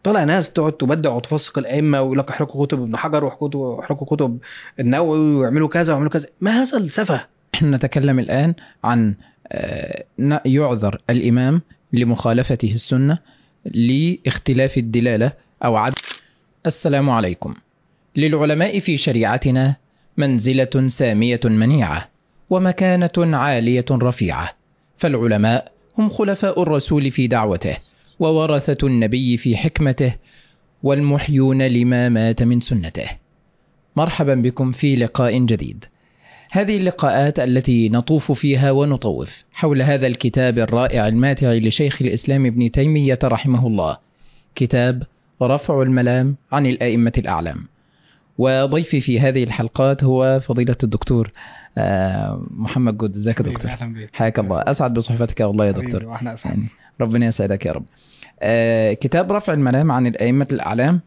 طلع ناس تقعد تبدع وتفسق الائمه ويقول لك احرقوا كتب ابن حجر واحرقوا واحرقوا كتب النووي ويعملوا كذا ويعملوا كذا ما هذا السفه احنا نتكلم الآن عن آه، ن- يعذر الإمام لمخالفته السنة لاختلاف الدلالة أو عدم السلام عليكم للعلماء في شريعتنا منزلة سامية منيعة ومكانة عالية رفيعة فالعلماء هم خلفاء الرسول في دعوته وورثة النبي في حكمته والمحيون لما مات من سنته مرحبا بكم في لقاء جديد هذه اللقاءات التي نطوف فيها ونطوف حول هذا الكتاب الرائع الماتع لشيخ الإسلام ابن تيمية رحمه الله كتاب رفع الملام عن الأئمة الأعلام وضيفي في هذه الحلقات هو فضيلة الدكتور آه، محمد جود ازيك يا دكتور اهلا بيك حياك الله أسعد بصحبتك والله يا دكتور واحنا اسعد يعني ربنا يسعدك يا رب آه، كتاب رفع الملام عن الأئمة الأعلام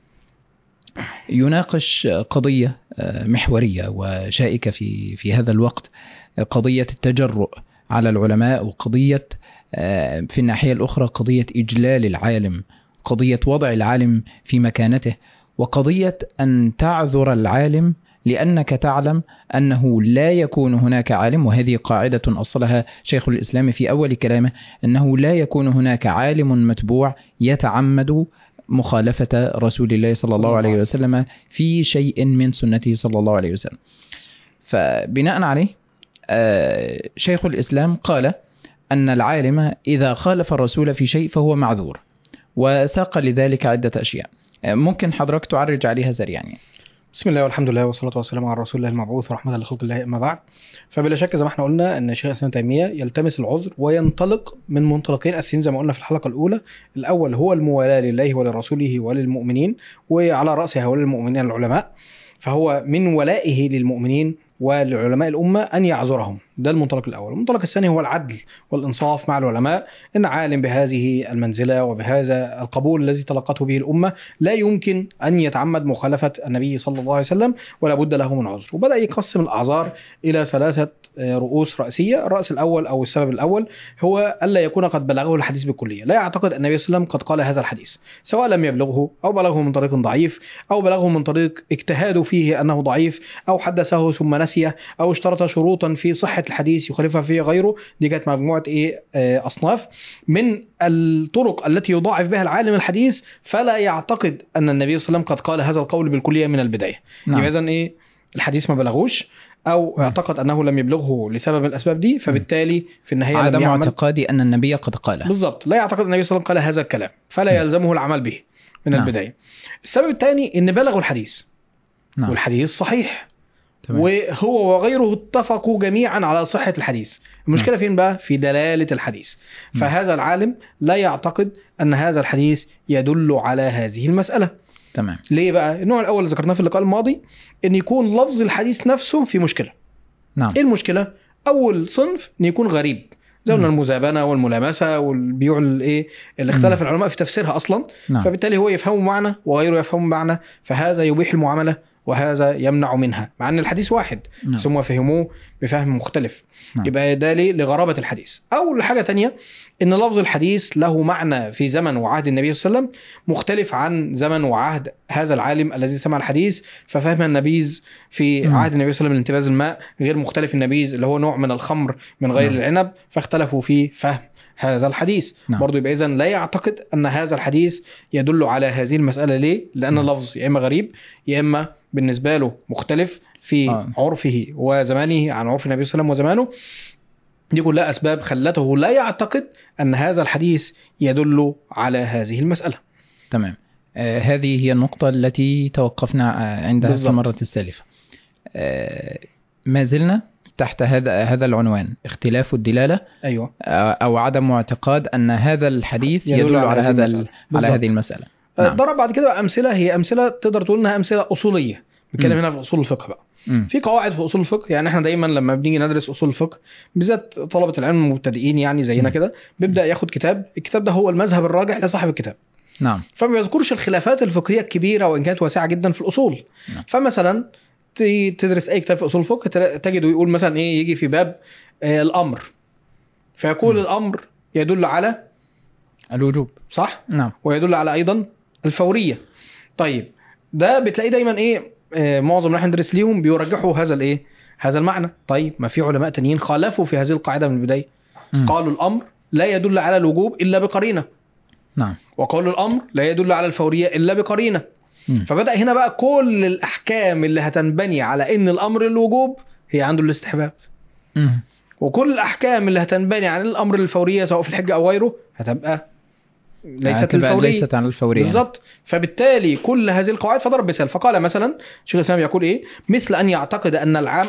يناقش قضية آه، محورية وشائكة في في هذا الوقت قضية التجرؤ على العلماء وقضية آه، في الناحية الأخرى قضية إجلال العالم قضية وضع العالم في مكانته وقضية أن تعذر العالم لأنك تعلم أنه لا يكون هناك عالم وهذه قاعدة أصلها شيخ الإسلام في أول كلامه أنه لا يكون هناك عالم متبوع يتعمد مخالفة رسول الله صلى الله عليه وسلم في شيء من سنته صلى الله عليه وسلم فبناء عليه آه، شيخ الإسلام قال أن العالم إذا خالف الرسول في شيء فهو معذور وساق لذلك عدة أشياء آه، ممكن حضرتك تعرج عليها سريعا يعني. بسم الله والحمد لله والصلاه والسلام على رسول الله المبعوث ورحمه لخلق الله اما بعد فبلا شك زي ما احنا قلنا ان شيخ الاسلام تيميه يلتمس العذر وينطلق من منطلقين اساسيين زي ما قلنا في الحلقه الاولى الاول هو الموالاه لله ولرسوله وللمؤمنين وعلى راس هؤلاء المؤمنين العلماء فهو من ولائه للمؤمنين ولعلماء الأمة أن يعذرهم ده المنطلق الأول المنطلق الثاني هو العدل والإنصاف مع العلماء إن عالم بهذه المنزلة وبهذا القبول الذي تلقته به الأمة لا يمكن أن يتعمد مخالفة النبي صلى الله عليه وسلم ولا بد له من عذر وبدأ يقسم الأعذار إلى ثلاثة آه، رؤوس رئيسية الرأس الأول أو السبب الأول هو ألا يكون قد بلغه الحديث بالكلية لا يعتقد النبي صلى الله عليه وسلم قد قال هذا الحديث سواء لم يبلغه أو بلغه من طريق ضعيف أو بلغه من طريق اجتهاد فيه أنه ضعيف أو حدثه ثم نسيه أو اشترط شروطا في صحة الحديث يخالفها فيه غيره دي كانت مجموعة إيه آه، أصناف من الطرق التي يضاعف بها العالم الحديث فلا يعتقد أن النبي صلى الله عليه وسلم قد قال هذا القول بالكلية من البداية نعم. يبقى إذن إيه الحديث ما بلغوش أو نعم. اعتقد أنه لم يبلغه لسبب من الأسباب دي فبالتالي في النهاية لم عدم يعمل اعتقادي أن النبي قد قاله بالضبط لا يعتقد النبي صلى الله عليه وسلم قال هذا الكلام فلا نعم. يلزمه العمل به من نعم. البداية السبب الثاني ان بلغوا الحديث نعم. والحديث صحيح تمام. وهو وغيره اتفقوا جميعا على صحة الحديث المشكلة فين بقى في دلالة الحديث نعم. فهذا العالم لا يعتقد أن هذا الحديث يدل على هذه المسألة تمام ليه بقى النوع الأول اللي ذكرناه في اللقاء الماضي أن يكون لفظ الحديث نفسه في مشكلة نعم ايه المشكله اول صنف ان يكون غريب زي قلنا مم. المزابنه والملامسه والبيوع الايه اللي اختلف العلماء في تفسيرها اصلا نعم فبالتالي هو يفهم معنى وغيره يفهم معنى فهذا يبيح المعامله وهذا يمنع منها مع ان الحديث واحد نعم. بس هم فهموه بفهم مختلف نعم. يبقى ده ليه؟ لغرابه الحديث او لحاجه تانية ان لفظ الحديث له معنى في زمن وعهد النبي صلى الله عليه وسلم مختلف عن زمن وعهد هذا العالم الذي سمع الحديث ففهم النبيذ في مم. عهد النبي صلى الله عليه وسلم من انتباز الماء غير مختلف النبيذ اللي هو نوع من الخمر من غير نعم. العنب فاختلفوا في فهم هذا الحديث نعم. برضه يبقى اذا لا يعتقد ان هذا الحديث يدل على هذه المساله ليه لان نعم. اللفظ يا اما غريب يا اما بالنسبه له مختلف في آه. عرفه وزمانه عن عرف النبي صلى الله عليه وسلم وزمانه دي كلها اسباب خلته لا يعتقد ان هذا الحديث يدل على هذه المساله تمام آه هذه هي النقطة التي توقفنا آه، عندها في بالضبط. المرة السالفة آه ما زلنا تحت هذا هذا العنوان اختلاف الدلالة ايوه آه، أو عدم اعتقاد أن هذا الحديث يدل يدل, على على هذه هذا المسألة. ال- على بالضبط. هذه المسألة نعم. نعم. ضرب بعد كده امثله هي امثله تقدر تقول انها امثله اصوليه بنتكلم مم. هنا في اصول الفقه بقى مم. في قواعد في اصول الفقه يعني احنا دايما لما بنيجي ندرس اصول الفقه بالذات طلبه العلم المبتدئين يعني زينا مم. كده بيبدا ياخد كتاب الكتاب ده هو المذهب الراجح لصاحب الكتاب نعم فما بيذكرش الخلافات الفقهيه الكبيره وان كانت واسعه جدا في الاصول نعم. فمثلا تيجي تدرس اي كتاب في اصول الفقه تلا- تجده يقول مثلا ايه يجي في باب آه الامر فيقول مم. الامر يدل على الوجوب صح نعم ويدل على ايضا الفوريه طيب ده بتلاقيه دايما ايه آه، معظم اللي احنا ندرس ليهم بيرجحوا هذا الايه هذا المعنى طيب ما في علماء تانيين خالفوا في هذه القاعده من البدايه مم. قالوا الامر لا يدل على الوجوب الا بقرينه نعم وقالوا الامر لا يدل على الفوريه الا بقرينه مم. فبدا هنا بقى كل الاحكام اللي هتنبني على ان الامر الوجوب هي عنده الاستحباب مم. وكل الاحكام اللي هتنبني عن الامر الفوريه سواء في الحجه او غيره هتبقى ليست هتبقى الفوريه ليست على الفورية بالظبط فبالتالي كل هذه القواعد فضرب مثال فقال مثلا شيخ الاسلام يقول ايه مثل ان يعتقد ان العام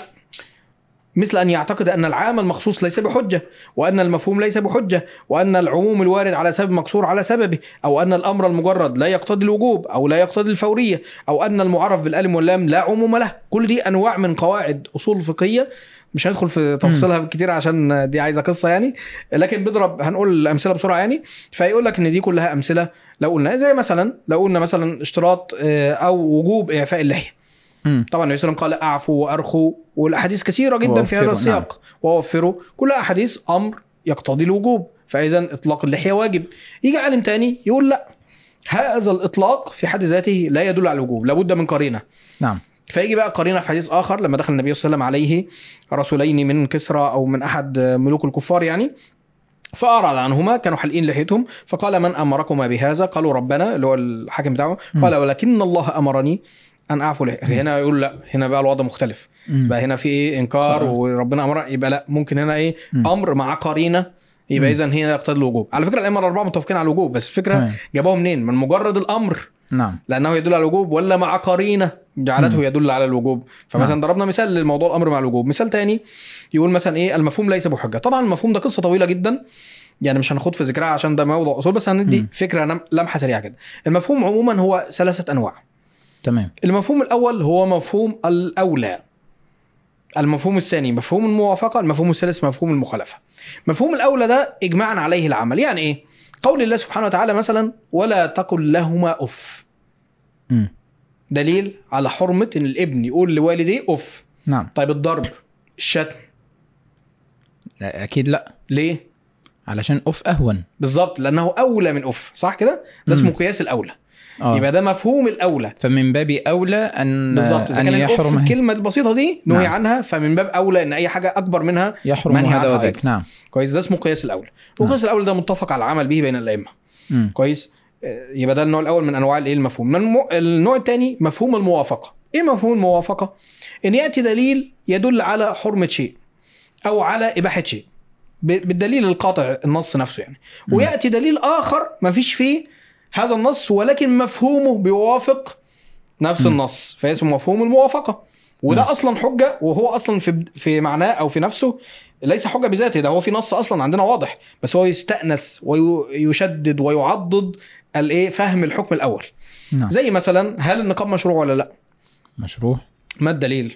مثل ان يعتقد ان العام المخصوص ليس بحجه وان المفهوم ليس بحجه وان العموم الوارد على سبب مقصور على سببه او ان الامر المجرد لا يقتضي الوجوب او لا يقتضي الفوريه او ان المعرف بالالف واللام لا عموم له كل دي انواع من قواعد اصول فقهيه مش هندخل في تفاصيلها كتير عشان دي عايزه قصه يعني لكن بضرب هنقول الامثله بسرعه يعني فيقول لك ان دي كلها امثله لو قلنا زي مثلا لو قلنا مثلا اشتراط آه، او وجوب اعفاء اللحيه مم. طبعا النبي صلى الله عليه وسلم قال اعفوا وارخوا والاحاديث كثيره جدا في هذا ووفروا، السياق ووفروا كلها احاديث امر يقتضي الوجوب فاذا اطلاق اللحيه واجب يجي عالم تاني يقول لا هذا الاطلاق في حد ذاته لا يدل على الوجوب لابد من قرينه نعم فيجي بقى قرينه في حديث اخر لما دخل النبي صلى الله عليه وسلم عليه رسولين من كسرى او من احد ملوك الكفار يعني فأعرض عنهما كانوا حالقين لحيتهم فقال من أمركما بهذا قالوا ربنا اللي هو الحاكم بتاعه م. قال ولكن الله أمرني أن أعفو لحيتي هنا يقول لا هنا بقى الوضع مختلف مم. بقى هنا في إيه إنكار صح. وربنا أمر يبقى لا ممكن هنا إيه مم. أمر مع قرينة يبقى م. إذا هنا يقتضي الوجوب على فكرة الأئمة الأربعة متفقين على الوجوب بس الفكرة تمام. جابوها منين من مجرد الأمر نعم لانه يدل على الوجوب ولا مع قرينه جعلته مم. يدل على الوجوب فمثلا نعم. ضربنا مثال للموضوع الامر مع الوجوب مثال تاني يقول مثلا ايه المفهوم ليس بحجه طبعا المفهوم ده قصه طويله جدا يعني مش هنخوض في ذكرها عشان ده موضوع اصول بس هندي مم. فكره نم- لمحه سريعه كده المفهوم عموما هو ثلاثه انواع تمام المفهوم الاول هو مفهوم الاولى المفهوم الثاني مفهوم الموافقه المفهوم الثالث مفهوم المخالفه مفهوم الاولى ده اجماعا عليه العمل يعني ايه قول الله سبحانه وتعالى مثلا ولا تقل لهما اف مم. دليل على حرمه ان الابن يقول لوالديه اف نعم طيب الضرب الشتم لا اكيد لا ليه علشان اف اهون بالظبط لانه اولى من اف صح كده ده اسمه مم. قياس الاولى اه يبقى ده مفهوم الاولى فمن باب اولى ان بالظبط اذا ان كان الاف يحرم الكلمه البسيطه دي نهي نعم. عنها فمن باب اولى ان اي حاجه اكبر منها يحرم منهي هذا عنها وذاك نعم كويس ده اسمه قياس الاولى وقياس الاولى ده متفق على العمل به بين الائمه مم. كويس آه، يبقى ده النوع الاول من انواع الايه المفهوم من الم- النوع الثاني مفهوم الموافقه ايه مفهوم الموافقه ان ياتي دليل يدل على حرمه شيء او على اباحه شيء ب- بالدليل القاطع النص نفسه يعني مم. وياتي دليل اخر ما فيش فيه هذا النص ولكن مفهومه بيوافق نفس مم. النص فاسمه مفهوم الموافقه وده مم. اصلا حجه وهو اصلا في في معناه او في نفسه ليس حجه بذاته ده هو في نص اصلا عندنا واضح بس هو يستانس ويشدد ويعضد الايه فهم الحكم الاول نعم زي مثلا هل النقاب مشروع ولا لا مشروع ما الدليل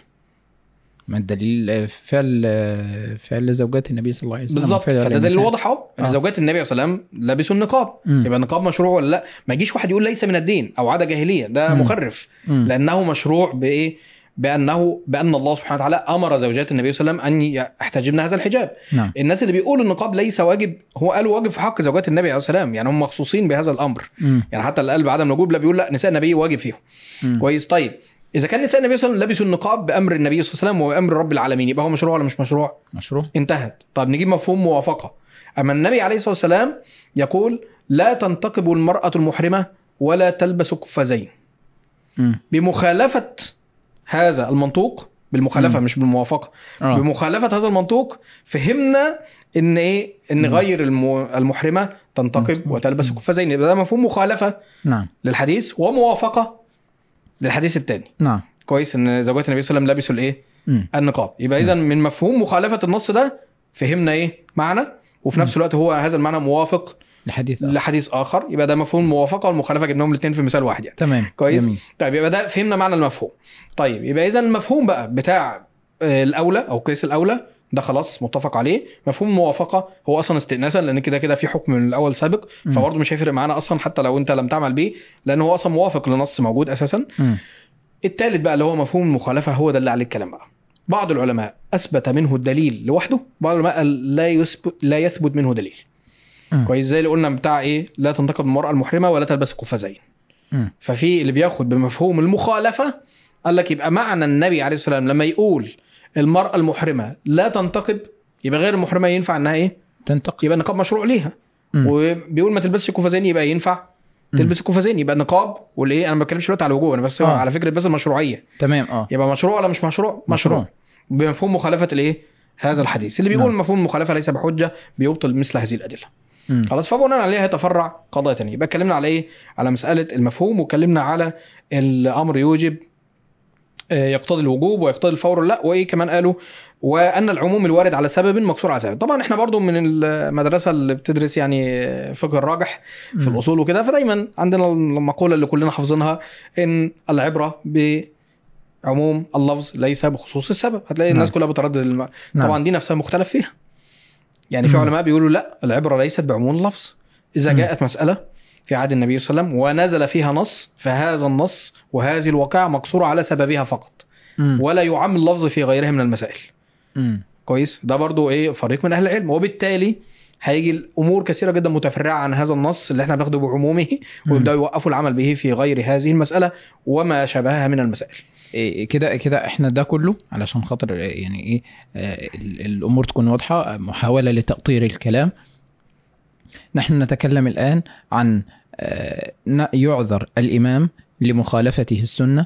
ما الدليل آه، فعل آه، فعل زوجات النبي صلى الله عليه وسلم بالظبط وفعل فده دليل النساء. واضح اهو ان آه. زوجات النبي صلى الله عليه وسلم لبسوا النقاب مم. يبقى النقاب مشروع ولا لا ما يجيش واحد يقول ليس من الدين او عاده جاهليه ده مم. مخرف مم. لانه مشروع بايه بانه بان الله سبحانه وتعالى امر زوجات النبي صلى الله عليه وسلم ان يحتجبن هذا الحجاب نعم الناس اللي بيقولوا النقاب ليس واجب هو قالوا واجب في حق زوجات النبي عليه الصلاه والسلام يعني هم مخصوصين بهذا الامر مم. يعني حتى اللي قال بعدم الوجوب لا بيقول لا نساء النبي واجب فيهم مم. كويس طيب اذا كان نساء النبي صلى الله عليه وسلم لبسوا النقاب بامر النبي صلى الله عليه وسلم وبامر رب العالمين يبقى هو مشروع ولا مش مشروع مشروع انتهت طب نجيب مفهوم موافقه اما النبي عليه الصلاه والسلام يقول لا تنتقب المراه المحرمه ولا تلبس قفازين مم. بمخالفه هذا المنطوق بالمخالفه مم. مش بالموافقه اه بمخالفه هذا المنطوق فهمنا ان ايه ان مم. غير الم- المحرمه تنتقب مم. وتلبس مم. قفازين يبقى ده مفهوم مخالفه نعم للحديث وموافقه للحديث الثاني نعم كويس ان زوجات النبي صلى الله عليه وسلم لبسوا الايه مم. النقاب يبقى اذا من مفهوم مخالفه النص ده فهمنا ايه معنى وفي نفس الوقت هو هذا المعنى موافق الحديث آخر. لحديث اخر يبقى ده مفهوم الموافقه والمخالفه جبناهم الاثنين في مثال واحد يعني تمام كويس. جميل. طيب يبقى ده فهمنا معنى المفهوم طيب يبقى اذا المفهوم بقى بتاع آه، الاولى او قياس الاولى ده خلاص متفق عليه مفهوم الموافقه هو اصلا استئناسا لان كده كده في حكم من الاول سابق مم. فبرضه مش هيفرق معانا اصلا حتى لو انت لم تعمل بيه لان هو اصلا موافق لنص موجود اساسا مم. الثالث بقى اللي هو مفهوم المخالفه هو ده اللي عليه الكلام بقى بعض العلماء اثبت منه الدليل لوحده بعض العلماء قال لا يثبت لا يثبت منه دليل مم. كويس زي اللي قلنا بتاع ايه لا تنتقب المراه المحرمه ولا تلبس القفازين مم. ففي اللي بياخد بمفهوم المخالفه قال لك يبقى معنى النبي عليه الصلاه والسلام لما يقول المراه المحرمه لا تنتقب يبقى غير المحرمه ينفع انها ايه؟ تنتقي يبقى النقاب مشروع ليها مم. وبيقول ما تلبسش قفازين يبقى ينفع مم. تلبس القفازين يبقى النقاب والايه انا ما بتكلمش دلوقتي على الوجوب انا بس آه. على فكره بس المشروعيه تمام اه يبقى مشروع ولا مش مشروع؟ مشروع. بمفهوم مخالفه الايه؟ هذا الحديث اللي بيقول نعم. مفهوم المخالفه ليس بحجه بيبطل مثل هذه الادله مم. خلاص فبناء عليه هيتفرع قضايا تانية يبقى اتكلمنا على ايه على مساله المفهوم واتكلمنا على الامر يوجب آه، يقتضي الوجوب ويقتضي الفور لا وايه كمان قالوا وان العموم الوارد على سبب مقصور على سبب طبعا احنا برضو من المدرسه اللي بتدرس يعني فقه الراجح في مم. الاصول وكده فدايما عندنا المقوله اللي كلنا حافظينها ان العبره بعموم اللفظ ليس بخصوص السبب هتلاقي الناس نعم. كلها بتردد الم... نعم. طبعا دي نفسها مختلف فيها يعني في مم. علماء بيقولوا لا العبره ليست بعموم اللفظ اذا مم. جاءت مساله في عهد النبي صلى الله عليه وسلم ونزل فيها نص فهذا النص وهذه الواقعه مقصوره على سببها فقط مم. ولا يعم اللفظ في غيرها من المسائل مم. كويس ده برضو ايه فريق من اهل العلم وبالتالي هيجي الامور كثيره جدا متفرعه عن هذا النص اللي احنا بناخده بعمومه مم. ويبداوا يوقفوا العمل به في غير هذه المساله وما شابهها من المسائل إيه كده كده احنا ده كله علشان خاطر يعني ايه آه، ال- الامور تكون واضحه محاوله لتقطير الكلام نحن نتكلم الان عن آه، ن- يعذر الامام لمخالفته السنه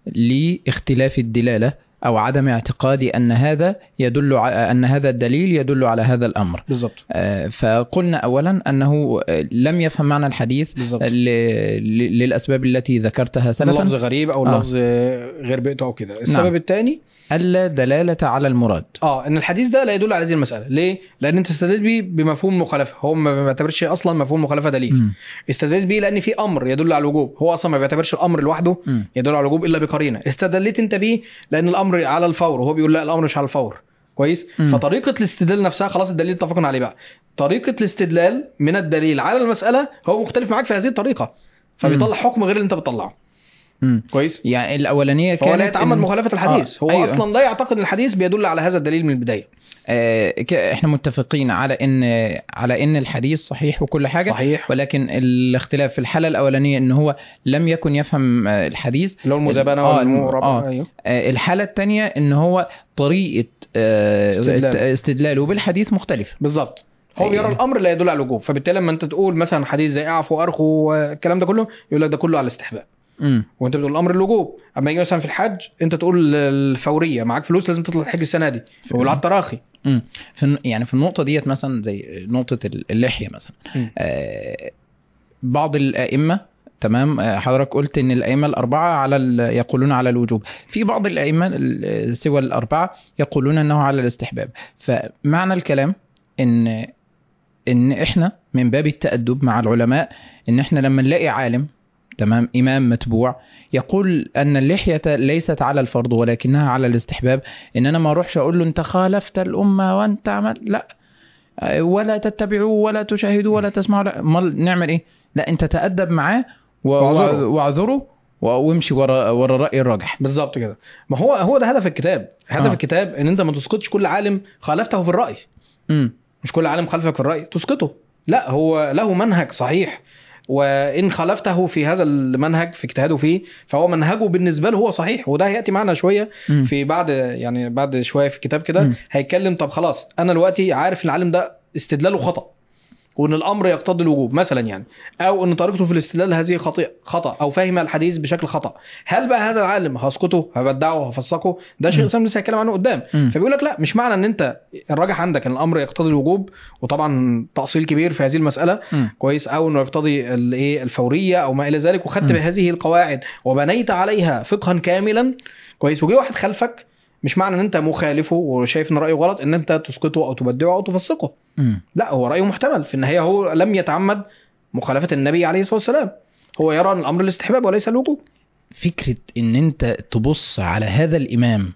لاختلاف الدلاله او عدم اعتقاد ان هذا يدل ع- ان هذا الدليل يدل على هذا الامر بالظبط آه، فقلنا اولا انه آه، لم يفهم معنى الحديث بالظبط ل- ل- للاسباب التي ذكرتها سلفا اللفظ غريب او آه. اللفظ غير بيئته او كده السبب نعم. الثاني الا دلاله على المراد اه ان الحديث ده لا يدل على هذه المساله ليه لان انت استدلت بيه بمفهوم المخالفه هو ما بيعتبرش اصلا مفهوم المخالفه دليل مم. استدلت بيه لان في امر يدل على الوجوب هو اصلا ما بيعتبرش الامر لوحده مم. يدل على الوجوب الا بقرينه استدلت انت بيه لان الامر على الفور وهو بيقول لا الامر مش على الفور كويس مم. فطريقه الاستدلال نفسها خلاص الدليل اتفقنا عليه بقى طريقه الاستدلال من الدليل على المساله هو مختلف معاك في هذه الطريقه فبيطلع حكم غير اللي انت بتطلعه مم. كويس يعني الاولانيه كانت فهو لا يتعمد إن- مخالفه الحديث آه، هو أيوة. اصلا لا يعتقد ان الحديث بيدل على هذا الدليل من البدايه آه ك- احنا متفقين على ان على ان الحديث صحيح وكل حاجه صحيح ولكن الاختلاف في الحاله الاولانيه ان هو لم يكن يفهم آه، الحديث اللي هو المدابنه آه، والمرابطه آه. ايوه آه، الحاله الثانيه ان هو طريقه آه، استدلال. استدلاله بالحديث مختلفه بالظبط هو أيوة. بيرى الامر لا يدل على الوجوب فبالتالي لما انت تقول مثلا حديث زي اعفو وارخو والكلام ده كله يقول لك ده كله على الاستحباب مم. وانت بتقول الامر الوجوب اما يجي مثلا في الحج انت تقول الفوريه معاك فلوس لازم تطلع الحج السنه دي فيقول على التراخي مم. في الن- يعني في النقطه ديت مثلا زي نقطه اللحيه مثلا مم. آه، بعض الائمه تمام آه، حضرتك قلت ان الائمه الاربعه على ال- يقولون على الوجوب في بعض الائمه ال- سوى الاربعه يقولون انه على الاستحباب فمعنى الكلام ان ان احنا من باب التادب مع العلماء ان احنا لما نلاقي عالم تمام امام متبوع يقول ان اللحيه ليست على الفرض ولكنها على الاستحباب ان انا ما اروحش اقول له انت خالفت الامه وانت عمل لا آه، ولا تتبعوا ولا تشاهدوا ولا تسمعوا لا امال نعمل ايه لا انت تادب معاه و- واعذره. واعذره و- وامشي ورا ورا الراي الراجح بالظبط كده ما هو هو ده هدف الكتاب هدف آه. الكتاب ان انت ما تسقطش كل عالم خالفته في الراي امم مش كل عالم خالفك في الراي تسقطه لا هو له منهج صحيح وان خالفته في هذا المنهج في اجتهاده فيه فهو منهجه بالنسبه له هو صحيح وده هياتي معنا شويه في بعد يعني بعد شويه في الكتاب كده مم. هيتكلم طب خلاص انا دلوقتي عارف ان العالم ده استدلاله خطا وان الامر يقتضي الوجوب مثلا يعني او ان طريقته في الاستدلال هذه خطأ خطا او فهم الحديث بشكل خطا هل بقى هذا العالم هسكته هبدعه هفسقه ده شيء مم. سام لسه هيتكلم عنه قدام مم. فبيقول لك لا مش معنى ان انت الراجح عندك ان الامر يقتضي الوجوب وطبعا تاصيل كبير في هذه المساله مم. كويس او انه يقتضي الايه الفوريه او ما الى ذلك وخدت مم. بهذه القواعد وبنيت عليها فقها كاملا كويس وجي واحد خلفك مش معنى ان انت مخالفه وشايف ان رايه غلط ان انت تسقطه او تبدعه او تفسقه مم. لا هو رايه محتمل في النهايه هو لم يتعمد مخالفه النبي عليه الصلاه والسلام هو يرى ان الامر الاستحباب وليس الوجوب فكره ان انت تبص على هذا الامام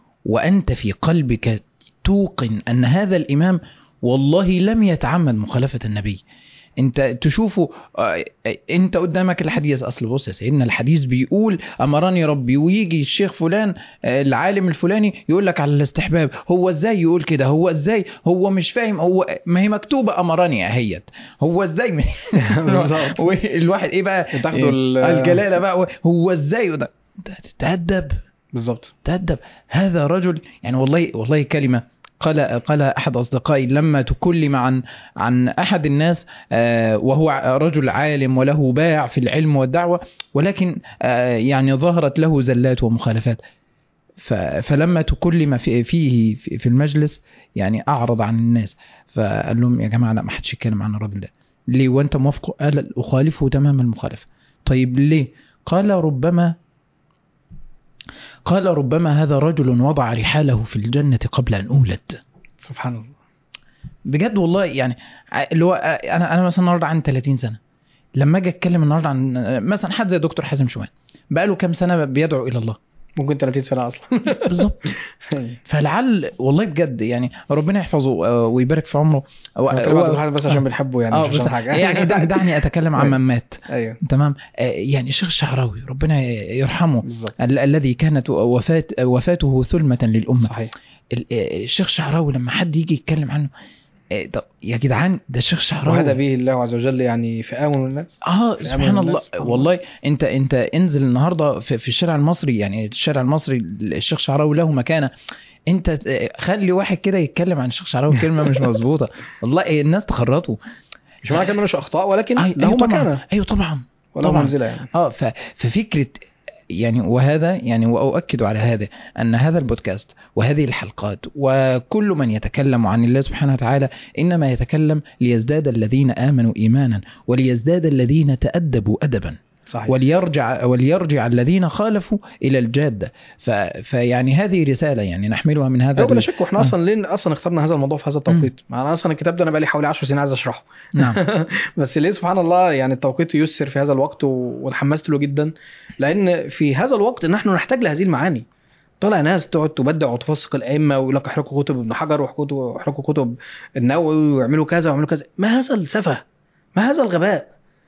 وانت في قلبك توقن ان هذا الامام والله لم يتعمد مخالفه النبي انت تشوفه آه، انت قدامك الحديث اصل بص يا سيدنا الحديث بيقول امرني ربي ويجي الشيخ فلان آه، العالم الفلاني يقول لك على الاستحباب هو ازاي يقول كده هو ازاي هو مش فاهم هو ما هي مكتوبه امرني اهيت هو ازاي بالظبط. الواحد ايه بقى تاخدوا ال- الجلاله بقى هو ازاي وده تتأدب بالظبط تأدب هذا رجل يعني والله والله كلمة قال قال أحد أصدقائي لما تكلم عن عن أحد الناس آه، وهو رجل عالم وله باع في العلم والدعوة ولكن آه، يعني ظهرت له زلات ومخالفات ف- فلما تكلم في- فيه في في المجلس يعني أعرض عن الناس فقال لهم يا جماعة لا ما حدش يتكلم عن الراجل ده ليه وأنت موافقه قال أخالفه تمام المخالفة طيب ليه قال ربما قال ربما هذا رجل وضع رحاله في الجنة قبل أن أولد سبحان الله بجد والله يعني ع- اللي هو أنا أنا مثلا النهارده عندي 30 سنة لما أجي أتكلم النهارده عن مثلا حد زي دكتور حازم شومان بقاله كام سنة بيدعو إلى الله ممكن 30 سنه اصلا بالظبط فلعل والله بجد يعني ربنا يحفظه آه، ويبارك في عمره هو- هو كلام عبد هو- الواحد بس عشان بنحبه يعني اه مش عشان بس حاجه يعني دع- دعني اتكلم عن من مات ايوه تمام آه، يعني الشيخ الشعراوي ربنا يرحمه بالظبط ال- الذي كانت وفات وفاته ثلمة للأمة صحيح ال- آه، الشيخ شعراوي لما حد يجي يتكلم عنه آه، طب يا جدعان ده الشيخ شعراوي وهدى به الله عز وجل يعني فئام من الناس اه في سبحان أمل الله الناس، سبحان الله. والله انت انت انزل النهارده في, في الشارع المصري يعني الشارع المصري الشيخ شعراوي له مكانه انت آه، خلي واحد كده يتكلم عن الشيخ شعراوي كلمه مش مظبوطه والله آه، الناس تخرطوا مش معنى كده إنه مش اخطاء ولكن أي- له ايوه طبعا مكانه ايوه طبعا وله طبعاً. منزله يعني اه ف- ففكره يعني وهذا يعني واؤكد على هذا ان هذا البودكاست وهذه الحلقات وكل من يتكلم عن الله سبحانه وتعالى انما يتكلم ليزداد الذين امنوا ايمانا وليزداد الذين تادبوا ادبا صحيح وليرجع وليرجع الذين خالفوا الى الجاده ف فيعني هذه رساله يعني نحملها من هذا ايوه بلا ال- شك واحنا آه. اصلا ليه اصلا اخترنا هذا الموضوع في هذا التوقيت؟ مع انا اصلا الكتاب ده انا بقالي حوالي 10 سنين عايز اشرحه نعم بس ليه سبحان الله يعني التوقيت يسر في هذا الوقت و- وتحمست له جدا لان في هذا الوقت نحن نحتاج لهذه المعاني طلع ناس تقعد تبدع وتفسق الائمه ويقول لك احرقوا كتب ابن حجر واحرقوا واحرقوا كتب النووي ويعملوا كذا ويعملوا كذا ما هذا السفه؟ ما هذا الغباء؟